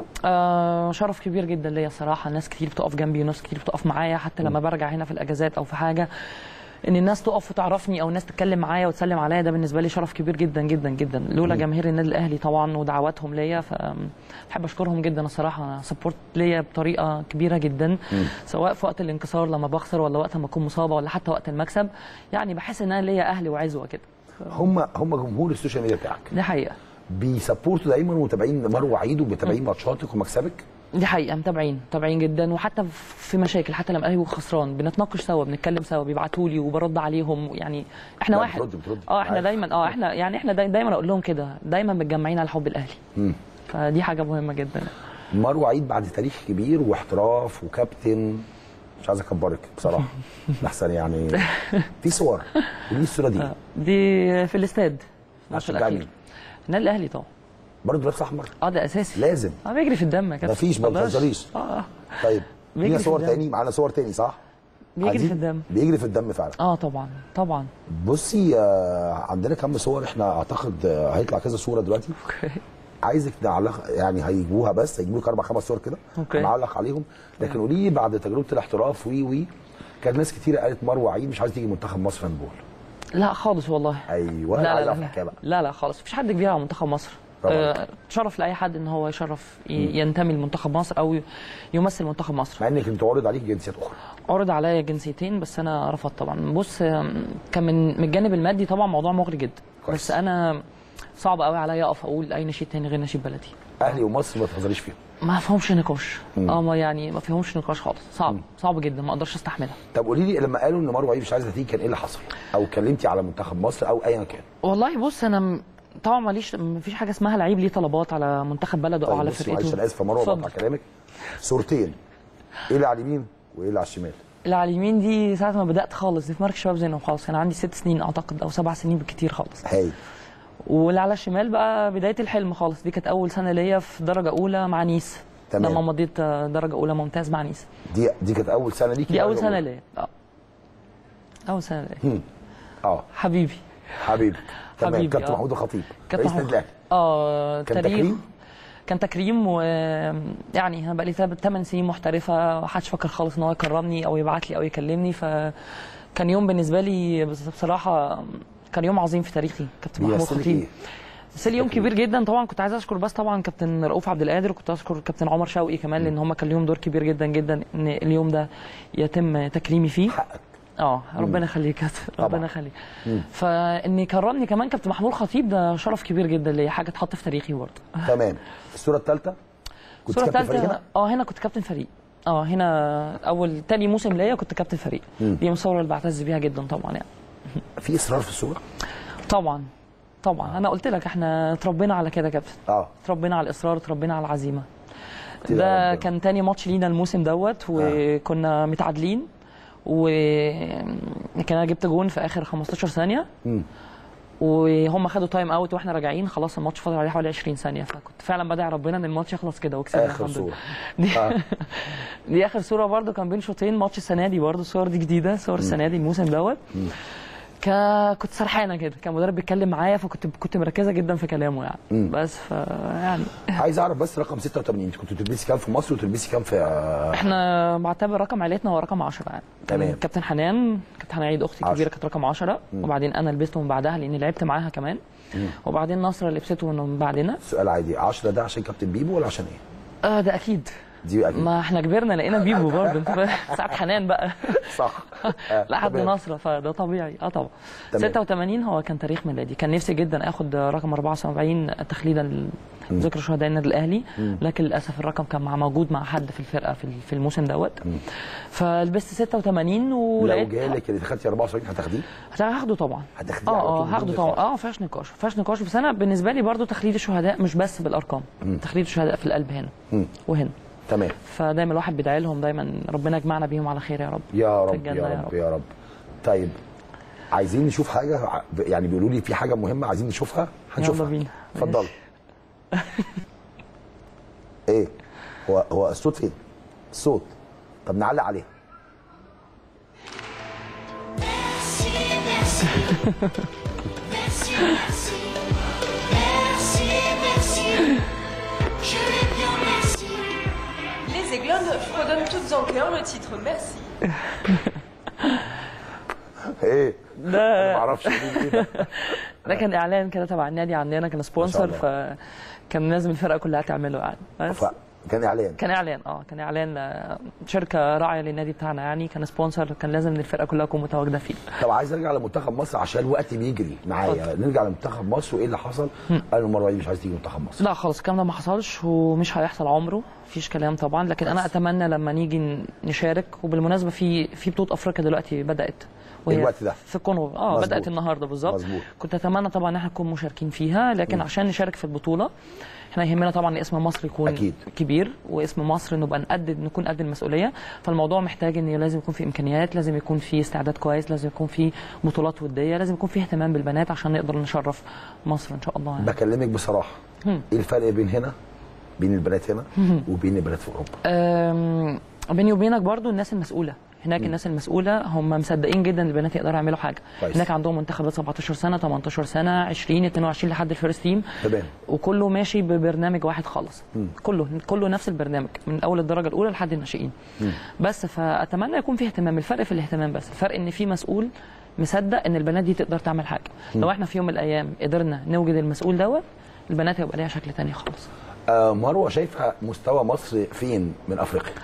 S3: آه شرف كبير جدا ليا صراحه ناس كتير بتقف جنبي وناس كتير بتقف معايا حتى لما برجع هنا في الاجازات او في حاجه ان الناس تقف وتعرفني او الناس تتكلم معايا وتسلم عليا ده بالنسبه لي شرف كبير جدا جدا جدا لولا جماهير النادي الاهلي طبعا ودعواتهم ليا فبحب اشكرهم جدا الصراحه سبورت ليا بطريقه كبيره جدا سواء في وقت الانكسار لما بخسر ولا وقت ما اكون مصابه ولا حتى وقت المكسب يعني بحس ان انا ليا اهلي وعزوه كده
S2: هم هم جمهور السوشيال ميديا بتاعك
S3: دي حقيقه
S2: بيسبورتوا دايما ومتابعين مروه عيد ومتابعين ماتشاتك ومكسبك
S3: دي حقيقة متابعين متابعين جدا وحتى في مشاكل حتى لما الاهلي هو خسران بنتناقش سوا بنتكلم سوا بيبعتوا لي وبرد عليهم يعني احنا
S2: لا،
S3: واحد
S2: بترد- بترد.
S3: اه احنا
S2: عارف.
S3: دايما اه احنا يعني احنا داي- دايما اقول لهم كده دايما متجمعين على حب الاهلي فدي حاجة مهمة جدا
S2: مروه عيد بعد تاريخ كبير واحتراف وكابتن مش عايز اكبرك بصراحه احسن يعني في صور وليه الصوره دي
S3: دي في الاستاد الماتش
S2: هتشجع
S3: الاخير
S2: مين؟
S3: النادي الاهلي طبعا
S2: برضه لابس احمر
S3: اه ده اساسي
S2: لازم
S3: اه بيجري في الدم يا كابتن
S2: مفيش ما
S3: مقدرش.
S2: بتهزريش
S3: اه
S2: طيب
S3: بيجري
S2: لينا
S3: في
S2: صور
S3: الدم.
S2: تاني معانا صور تاني صح؟
S3: بيجري
S2: عايزين-
S3: في الدم
S2: بيجري في الدم فعلا
S3: اه طبعا طبعا
S2: بصي آه، عندنا كم صور احنا اعتقد آه، هيطلع كذا صوره دلوقتي
S3: اوكي
S2: عايزك نعلق يعني هيجيبوها بس هيجيبوا لك اربع خمس صور كده
S3: أوكي.
S2: نعلق عليهم لكن قولي لي بعد تجربه الاحتراف وي وي كانت ناس كتير قالت مروه عيد مش عايز تيجي منتخب مصر هاندبول
S3: لا خالص والله
S2: ايوه
S3: لا
S2: عايز
S3: لا
S2: أعرف
S3: لا,
S2: الحكاية بقى
S3: لا لا خالص مفيش حد كبير على منتخب مصر
S2: طبعاً.
S3: آه، شرف لاي حد ان هو يشرف ي- ينتمي لمنتخب مصر او يمثل منتخب مصر
S2: مع انك انت عارض عليك جنسيات اخرى
S3: عرض عليا جنسيتين بس انا رفضت طبعا بص آم، كان من من الجانب المادي طبعا موضوع مغري جدا
S2: كويس.
S3: بس انا صعب قوي عليا اقف اقول اي نشيد تاني غير نشيد بلدي
S2: اهلي ومصر ما تهزريش فيهم
S3: ما فيهمش نقاش اه ما يعني ما فيهمش نقاش خالص صعب صعب جدا ما اقدرش استحملها
S2: طب قولي لي لما قالوا ان مروه عيد مش عايزه تيجي كان ايه اللي حصل؟ او كلمتي على منتخب مصر او ايا كان
S3: والله بص انا م- طبعا ماليش مفيش حاجه اسمها لعيب ليه طلبات على منتخب بلده او
S2: طيب
S3: على
S2: بصي
S3: فرقته
S2: معلش انا اسف يا مروه
S3: اتفضل.
S2: بقطع كلامك صورتين ايه اللي على اليمين وايه اللي على الشمال؟
S3: اللي على اليمين دي ساعة ما بدأت خالص دي في مركز شباب زينهم خالص كان عندي ست سنين أعتقد أو سبع سنين بالكتير خالص
S2: هاي
S3: واللي على الشمال بقى بداية الحلم خالص دي كانت أول سنة ليا في درجة أولى مع نيس
S2: تمام.
S3: لما مضيت آه، درجة أولى ممتاز مع نيس
S2: دي دي كانت اول سنه ليكي
S3: دي أول
S2: ولا
S3: سنة ليا اه أول سنة ليا
S2: اه
S3: حبيبي
S2: حبيبي تمام
S3: حبيبي،
S2: كابتن
S3: آه.
S2: محمود الخطيب
S3: كابتن
S2: رئيس النادي
S3: محمود-
S2: الاهلي
S3: اه
S2: كان
S3: تاريخ
S2: تكريم؟
S3: كان تكريم و يعني انا بقى لي 8 سنين محترفه ومحدش فكر خالص ان هو يكرمني او يبعت لي او يكلمني فكان يوم بالنسبه لي بس بصراحه كان يوم عظيم في تاريخي كابتن محمود
S2: بيمثلك
S3: خطيب
S2: ايه؟
S3: بس اليوم كبير جدا طبعا كنت عايز اشكر بس طبعا كابتن رؤوف عبد القادر وكنت اشكر كابتن عمر شوقي كمان لان هم كان ليهم دور كبير جدا جدا ان اليوم ده يتم تكريمي فيه
S2: حقك
S3: اه ربنا يخليك يا كابتن
S2: طبعاً.
S3: ربنا يخليك فان يكرمني كمان كابتن محمود خطيب ده شرف كبير جدا ليا حاجه تحط في تاريخي برضه
S2: تمام الصوره الثالثه كنت
S3: الصوره
S2: كابتن فريق
S3: الثالثه
S2: هنا
S3: اه هنا كنت كابتن فريق اه هنا اول تاني موسم ليا كنت كابتن فريق دي من الصور اللي بعتز بيها جدا طبعا يعني
S2: في اصرار في الصوره
S3: طبعا طبعا انا قلت لك احنا اتربينا على كده يا كابتن
S2: اه
S3: اتربينا على الاصرار اتربينا على العزيمه
S2: يا
S3: ده
S2: ربنا.
S3: كان تاني ماتش لينا الموسم دوت وكنا متعادلين وكان انا جبت جون في اخر 15 ثانيه
S2: مم.
S3: وهم خدوا تايم اوت واحنا راجعين خلاص الماتش فاضل عليه حوالي 20 ثانيه فكنت فعلا بدعي ربنا ان الماتش يخلص كده وكسبنا
S2: اخر
S3: الحمد لله.
S2: صوره
S3: دي,
S2: آه.
S3: دي اخر صوره برده كان بين شوطين ماتش السنه دي برده الصور دي جديده صور السنه دي الموسم دوت ك... كنت سرحانه كده كان مدرب بيتكلم معايا فكنت كنت مركزه جدا في كلامه يعني بس ف يعني
S2: عايز اعرف بس رقم 86 انت كنت بتلبسي كام في مصر وتلبسي كام في آه،
S3: احنا بعتبر رقم عيلتنا هو رقم 10 يعني
S2: تمام.
S3: كابتن حنان كابتن حنان عيد اختي
S2: عشرة.
S3: الكبيره كانت رقم 10 وبعدين انا لبسته من بعدها لاني لعبت معاها كمان وبعدين نصر لبسته من بعدنا
S2: سؤال عادي 10 ده عشان كابتن بيبو ولا عشان ايه؟
S3: اه ده اكيد
S2: دي اكيد
S3: ما احنا كبرنا لقينا بيبو برضه انت فاهم ساعه حنان بقى
S2: صح آه،
S3: لحد
S2: تمام.
S3: نصره فده طبيعي اه طبعا
S2: تمام.
S3: 86 هو كان تاريخ ميلادي كان نفسي جدا اخد رقم 74 تخليدا لذكر شهداء النادي الاهلي لكن للاسف الرقم كان مع موجود مع حد في الفرقه في في الموسم دوت فلبست 86
S2: لو
S3: ولقيت
S2: جالك اللي خدتي 74 هتاخديه؟
S3: هاخده طبعا
S2: هتاخديه على
S3: اه اه
S2: طول
S3: هاخده
S2: بدون
S3: طبعا
S2: نقاش.
S3: اه فيهاش نقاش فيهاش نقاش بس انا بالنسبه لي برضو تخليد الشهداء مش بس بالارقام تخليد الشهداء في القلب هنا
S2: مم.
S3: وهنا
S2: تمام
S3: فدايما الواحد بيدعي لهم دايما ربنا يجمعنا بيهم على خير يا رب
S2: يا
S3: في
S2: رب
S3: الجنة
S2: يا رب يا رب طيب عايزين نشوف حاجه ع- يعني بيقولوا لي في حاجه مهمه عايزين نشوفها هنشوفها
S3: بينا.
S2: اتفضل
S3: ماشي.
S2: ايه هو هو الصوت فين الصوت طب نعلق عليه
S8: Merci, merci. merci, merci. Merci, merci. Je vais bien, merci.
S9: Les Aiglons redonnent toutes en cœur le titre Merci.
S2: ايه
S3: ده
S2: ما اعرفش ايه ده
S3: ده كان اعلان كده تبع النادي عندنا كان سبونسر
S2: ما شاء
S3: فكان لازم الفرقه كلها تعمله يعني بس
S2: كان اعلان
S3: كان اعلان اه كان اعلان آه، شركه راعيه للنادي بتاعنا يعني كان سبونسر كان لازم الفرقه كلها تكون متواجده فيه
S2: طب عايز ارجع لمنتخب مصر عشان الوقت بيجري معايا نرجع لمنتخب مصر وايه اللي حصل قالوا مروه مش عايز تيجي منتخب مصر
S3: لا خلاص الكلام ده ما حصلش ومش هيحصل عمره مفيش كلام طبعا لكن انا اتمنى لما نيجي ن- نشارك وبالمناسبه في في بطوله افريقيا دلوقتي بدات
S2: الوقت ده.
S3: في كونغو اه
S2: مظبوط.
S3: بدات النهارده بالظبط
S2: مظبوط.
S3: كنت اتمنى طبعا ان احنا نكون مشاركين فيها لكن عشان نشارك في البطوله احنا يهمنا طبعا اسم مصر يكون
S2: أكيد.
S3: كبير واسم مصر نبقى نقد نكون قد المسؤوليه فالموضوع محتاج ان لازم يكون في امكانيات لازم يكون في استعداد كويس لازم يكون في بطولات وديه لازم يكون في اهتمام بالبنات عشان نقدر نشرف مصر ان شاء الله يعني.
S2: بكلمك بصراحه ايه الفرق بين هنا بين البنات هنا وبين البنات في اوروبا
S3: أم، بيني وبينك برضو الناس المسؤوله هناك الناس المسؤوله هم مصدقين جدا البنات يقدروا يعملوا حاجه
S2: كويس.
S3: هناك عندهم منتخبات 17 سنه 18 سنه 20 22 لحد الفيرست تيم
S2: تمام
S3: وكله ماشي ببرنامج واحد خالص كله كله نفس البرنامج من اول الدرجه الاولى لحد الناشئين بس فاتمنى يكون في اهتمام الفرق في الاهتمام بس الفرق ان في مسؤول مصدق ان البنات دي تقدر تعمل حاجه لو احنا في يوم من الايام قدرنا نوجد المسؤول دوت البنات هيبقى ليها شكل تاني خالص
S2: آه مروه شايفه مستوى مصر فين من افريقيا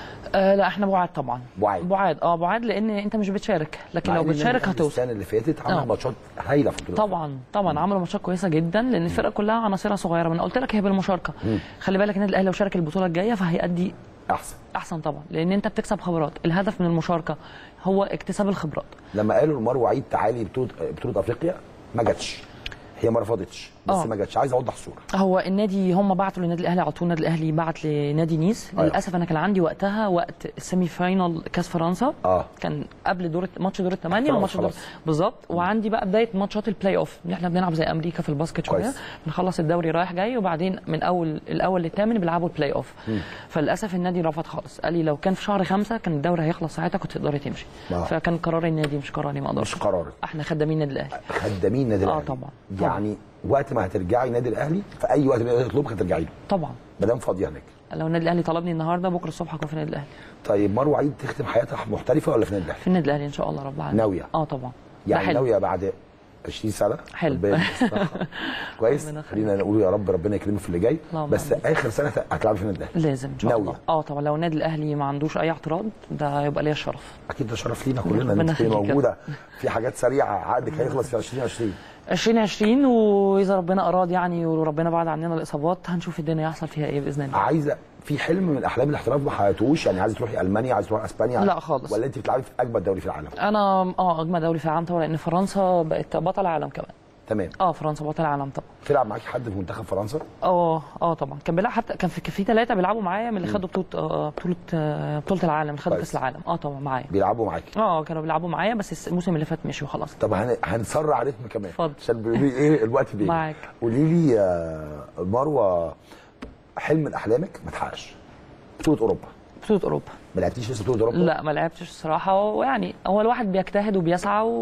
S3: آه لا احنا بعاد طبعا
S2: بعاد.
S3: بعاد اه بعاد لان انت مش بتشارك لكن
S2: مع
S3: لو
S2: إن النادي
S3: بتشارك
S2: الأهلي
S3: هتوصل
S2: السنه اللي فاتت عمل
S3: آه.
S2: ماتشات هايله في البطوله
S3: طبعا طبعا عملوا ماتشات كويسه جدا لان الفرقه كلها عناصرها صغيره ما انا قلت لك هي بالمشاركه خلي بالك النادي الاهلي لو شارك البطوله الجايه فهيأدي
S2: احسن
S3: احسن طبعا لان انت بتكسب خبرات الهدف من المشاركه هو اكتساب الخبرات
S2: لما قالوا لمروه عيد تعالي بطوله بطوله افريقيا ما جاتش هي ما رفضتش بس
S3: آه.
S2: ما جاتش عايز اوضح الصوره
S3: هو النادي هم بعتوا للنادي الاهلي على طول النادي الاهلي بعت لنادي نيس
S2: أيوة.
S3: للاسف انا كان عندي وقتها وقت السيمي فاينال كاس فرنسا
S2: اه
S3: كان قبل دور ماتش دور الثمانيه
S2: خلاص،
S3: وماتش دور
S2: خلاص.
S3: بالظبط وعندي بقى بدايه ماتشات البلاي اوف ان احنا بنلعب زي امريكا في الباسكت شويه
S2: كويس.
S3: بنخلص الدوري رايح جاي وبعدين من اول الاول للثامن بيلعبوا البلاي اوف فللاسف النادي رفض خالص قال لي لو كان في شهر خمسة كان الدوري هيخلص ساعتها كنت تقدري تمشي
S2: آه.
S3: فكان قرار النادي مش قراري ما اقدرش
S2: مش قرارك
S3: احنا خدامين النادي الاهلي
S2: خدامين النادي
S3: آه،
S2: الاهلي
S3: طبعا.
S2: يعني وقت ما هترجعي النادي الاهلي في اي وقت النادي يطلبك هترجعي له
S3: طبعا
S2: ما دام فاضيه هناك
S3: لو النادي الاهلي طلبني النهارده بكره الصبح هكون في النادي الاهلي
S2: طيب مروه عيد تختم حياتها محترفه ولا في النادي الاهلي؟
S3: في النادي الاهلي ان شاء الله رب العالمين
S2: ناوية؟
S3: اه طبعا ده
S2: يعني
S3: حلو.
S2: ناويه بعد 20 سنه
S3: حلو.
S2: ربنا يسترها. كويس
S3: ربنا يخليك.
S2: خلينا نقول يا رب ربنا يكرمك في اللي جاي
S3: اللهم
S2: بس
S3: آمين.
S2: اخر سنه هتلعبي في النادي الاهلي
S3: لازم ان شاء
S2: ناوية.
S3: الله اه طبعا لو النادي الاهلي ما عندوش اي اعتراض ده هيبقى ليا الشرف
S2: اكيد ده شرف لينا كلنا ان
S3: ربنا
S2: انت تكوني
S3: يخليك.
S2: موجوده في حاجات سريعه عقدك هيخلص في 2020
S3: 2020 واذا ربنا اراد يعني وربنا بعد عننا الاصابات هنشوف الدنيا يحصل فيها ايه باذن الله
S2: عايزه في حلم من احلام الاحتراف ما حققتوش يعني عايزه تروحي المانيا عايزه تروحي اسبانيا
S3: لا خالص.
S2: ولا انت بتلعبي في اجمد دوري في العالم
S3: انا اه اجمل دوري في العالم طبعا لان فرنسا بقت بطل عالم كمان
S2: تمام
S3: اه فرنسا بطل عالم طبعا
S2: تلعب معاكي حد في منتخب فرنسا
S3: اه اه طبعا كان بيلعب حتى كان في كان في ثلاثه بيلعبوا معايا من اللي خدوا بطوله آه بطوله آه بطوله العالم اللي خدوا
S2: كويس.
S3: كاس العالم اه طبعا معايا
S2: بيلعبوا معاكي
S3: اه كانوا بيلعبوا معايا بس الموسم اللي فات مشي وخلاص
S2: طب هن... هنسرع رتم كمان
S3: اتفضل.
S2: عشان بيقولوا لي ايه الوقت بيجري
S3: معاك.
S2: قولي لي يا مروه حلم من احلامك ما اتحققش بطوله اوروبا
S3: بطوله اوروبا
S2: ما لعبتيش لسه بطوله اوروبا
S3: لا ما لعبتش الصراحه ويعني هو الواحد بيجتهد وبيسعى و...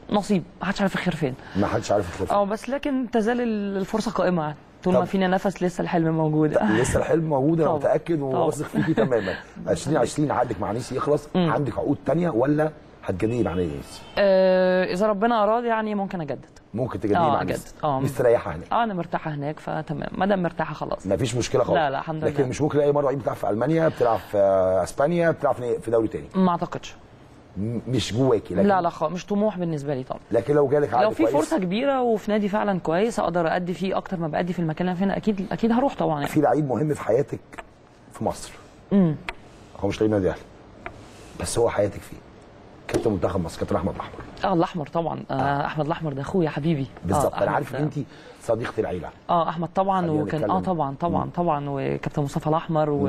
S3: نصيب ما حدش عارف الخير فين
S2: ما حدش عارف يخلف
S3: اه بس لكن تزال الفرصه قائمه يعني طول ما
S2: طب.
S3: فينا نفس لسه الحلم موجود
S2: لسه الحلم موجود انا
S3: طبعا.
S2: متاكد
S3: طبعا.
S2: وواثق فيكي تماما 2020 عقدك مع نيسي يخلص عندك عقود تانية ولا هتجددي مع نيسي
S3: آه اذا ربنا اراد يعني ممكن اجدد
S2: ممكن تجددي
S3: اه
S2: مع
S3: اجدد
S2: نيسي
S3: اه
S2: مستريحه هناك
S3: اه انا مرتاحه هناك فتمام ما دام مرتاحه خلاص
S2: مفيش مشكله خالص
S3: لا، لا، الحمد
S2: لكن
S3: لله.
S2: مش ممكن اي مره عيد بتلعب في المانيا بتلعب في اسبانيا بتلعب في في دوري تاني
S3: ما اعتقدش
S2: م- مش جواكي لكن
S3: لا لا خالص مش طموح بالنسبه لي طبعا
S2: لكن لو جالك عقد
S3: لو في
S2: كويس
S3: فرصه كبيره وفي نادي فعلا كويس اقدر ادي فيه اكتر ما بادي في المكان اللي انا فيه اكيد اكيد هروح طبعا يعني.
S2: في لعيب مهم في حياتك في مصر
S3: امم
S2: هو مش لعيب نادي اهلي بس هو حياتك فيه كابتن منتخب مصر كابتن احمد الاحمر
S3: اه الاحمر طبعا آه. احمد الاحمر ده اخويا حبيبي
S2: بالظبط
S3: آه
S2: انا
S3: أحمد
S2: عارف ان
S3: ده-
S2: انت صديقه العيله
S3: اه احمد طبعا
S2: خلينا
S3: وكان
S2: نتكلم.
S3: اه طبعا طبعا طبعا وكابتن مصطفى الاحمر و...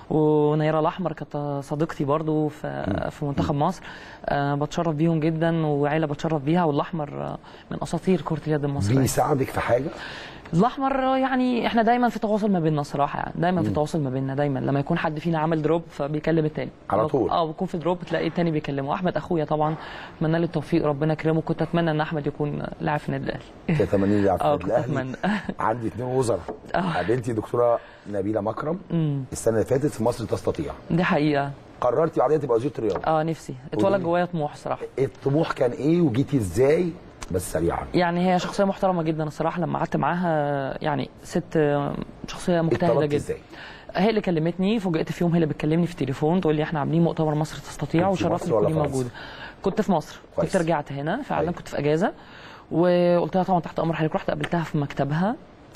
S3: ونيره الاحمر كانت صديقتي برضو في في منتخب مصر آه بتشرف بيهم جدا وعيله بتشرف بيها والاحمر آه، من اساطير كره اليد المصريه
S2: بيساعدك في حاجه
S3: الاحمر آه، يعني احنا دايما في تواصل ما بيننا الصراحه يعني دايما في تواصل ما بيننا دايما لما يكون حد فينا عمل دروب فبيكلم التاني
S2: على طول.
S3: اه بيكون في دروب تلاقي التاني بيكلمه احمد اخويا طبعا اتمنى له التوفيق ربنا يكرمه كنت اتمنى ان احمد يكون لاعب في النادي الاهلي
S2: تتمنى يلعب في
S3: اه
S2: النادي
S3: كنت
S2: الاهلي
S3: اتمنى
S2: عندي اثنين وزراء قابلتي دكتوره نبيله مكرم
S3: أمم،
S2: السنه اللي فاتت في مصر تستطيع
S3: دي حقيقه
S2: قررتي بعدين تبقى وزيره الرياضه
S3: اه نفسي اتولد
S2: قولي.
S3: جوايا طموح صراحه
S2: الطموح كان ايه وجيتي ازاي بس سريعا
S3: يعني هي شخصيه محترمه جدا الصراحه لما قعدت معاها يعني ست آه، شخصيه مجتهده
S2: اتطلبتي
S3: جدا
S2: ازاي
S3: هي اللي كلمتني فوجئت في يوم هي اللي بتكلمني في التليفون تقول لي احنا عاملين مؤتمر مصر تستطيع
S2: كنت في
S3: وشرفني
S2: مصر ولا
S3: تكوني
S2: فرنسا؟
S3: موجوده كنت في مصر
S2: كويس.
S3: كنت رجعت هنا فعلا
S2: أيوة.
S3: كنت في اجازه وقلت لها طبعا تحت امر حضرتك رحت قابلتها في مكتبها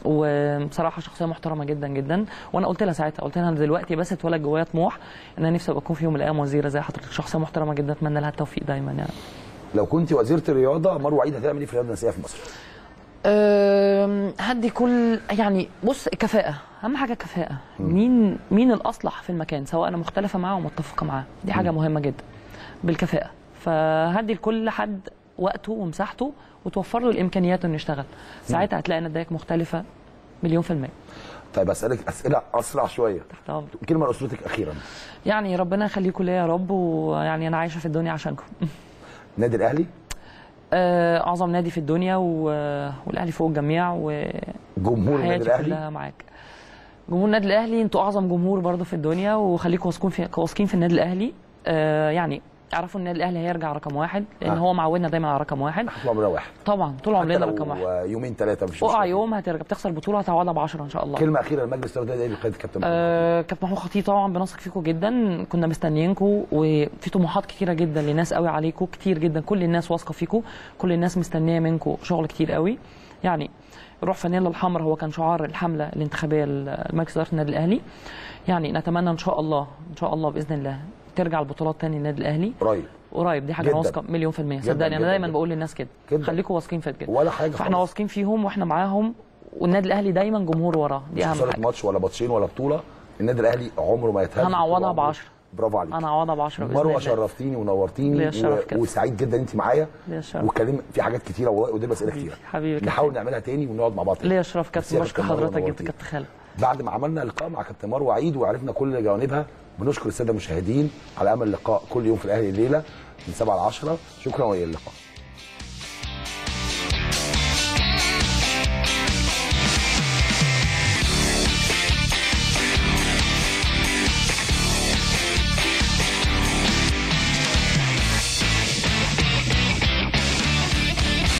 S3: وبصراحه شخصيه محترمه جدا جدا وانا قلت لها ساعتها قلت لها أنا دلوقتي بس اتولد جوايا طموح ان انا نفسي ابقى اكون في يوم من الايام وزيره زي حضرتك شخصيه محترمه جدا اتمنى لها التوفيق دايما يعني
S2: لو كنت وزيره الرياضه مروه عيد هتعمل ايه في الرياضه النسائيه في مصر
S3: أم، هدي كل يعني بص الكفاءة أهم حاجة الكفاءة مين مين الأصلح في المكان سواء أنا مختلفة معاه أو متفقة معاه دي حاجة مهمة جدا بالكفاءة فهدي لكل حد وقته ومساحته وتوفر له الإمكانيات إنه يشتغل ساعتها هتلاقي نتائج مختلفة مليون في المية
S2: طيب اسالك اسئله اسرع شويه
S3: تحت أمرك
S2: كلمه لاسرتك اخيرا
S3: يعني ربنا يخليكم ليا يا رب ويعني أنا عايشة في الدنيا عشانكم
S2: النادي الاهلي
S3: آه، أعظم نادي في الدنيا و- والأهلي فوق الجميع و
S2: جمهور النادي
S3: حياتي
S2: الاهلي
S3: كلها معاك جمهور النادي الاهلي انتوا اعظم جمهور برضه في الدنيا وخليكم واثقين في واثقين في النادي الاهلي آه يعني اعرفوا ان النادي الاهلي هيرجع رقم واحد لان
S2: آه.
S3: هو معودنا دايما على رقم واحد
S2: طول عمرنا واحد
S3: طبعا طول
S2: حتى
S3: عمرنا
S2: لو
S3: رقم واحد
S2: يومين ثلاثه مش
S3: وقع
S2: مشكلة.
S3: يوم هترجع بتخسر بطوله هتعوضها ب 10 ان شاء الله
S2: كلمه اخيره لمجلس الاداره النادي الاهلي كابتن محمود.
S3: آه كابتن محمود خطيب طبعا بنثق فيكم جدا كنا مستنيينكم وفي طموحات كتيره جدا لناس قوي عليكم كتير جدا كل الناس واثقه فيكم كل الناس مستنيه منكم شغل كتير قوي يعني روح فانيلا الحمر هو كان شعار الحمله الانتخابيه لمجلس اداره النادي الاهلي يعني نتمنى ان شاء الله ان شاء الله باذن الله ترجع البطولات تاني للنادي الاهلي
S2: قريب
S3: قريب دي حاجه
S2: جداً.
S3: انا واثقه مليون في الميه
S2: جداً،
S3: صدقني
S2: جداً،
S3: انا دايما
S2: جداً.
S3: بقول للناس كده
S2: جداً.
S3: خليكم واثقين في كده
S2: ولا حاجه
S3: فاحنا
S2: خالص.
S3: واثقين فيهم واحنا معاهم والنادي الاهلي دايما جمهور وراه دي
S2: مش
S3: اهم
S2: خساره
S3: حاجه
S2: ماتش ولا ماتشين ولا بطوله النادي الاهلي عمره ما يتهز
S3: هنعوضها
S2: طول عمره.
S3: بعشرة.
S2: برافو عليك
S3: انا عوضها ب 10 باذن
S2: مروه
S3: الله
S2: شرفتيني ونورتيني
S3: ليا الشرف كده.
S2: وسعيد جدا انت معايا
S3: ليا الشرف.
S2: واتكلم في حاجات كتيره والله قدام اسئله كتيره
S3: حبيبي كابتن.
S2: نحاول نعملها تاني ونقعد مع بعض تاني.
S3: ليا الشرف
S2: ميرسي
S3: كابتن
S2: يا
S3: بشكر
S2: كابتن مروة،
S3: حضرتك جبت
S2: نورتيني.
S3: كابتن خالد
S2: بعد ما عملنا لقاء مع كابتن مروه عيد وعرفنا كل جوانبها بنشكر الساده المشاهدين على امل لقاء كل يوم في الاهلي الليله من 7 ل 10 شكرا والى اللقاء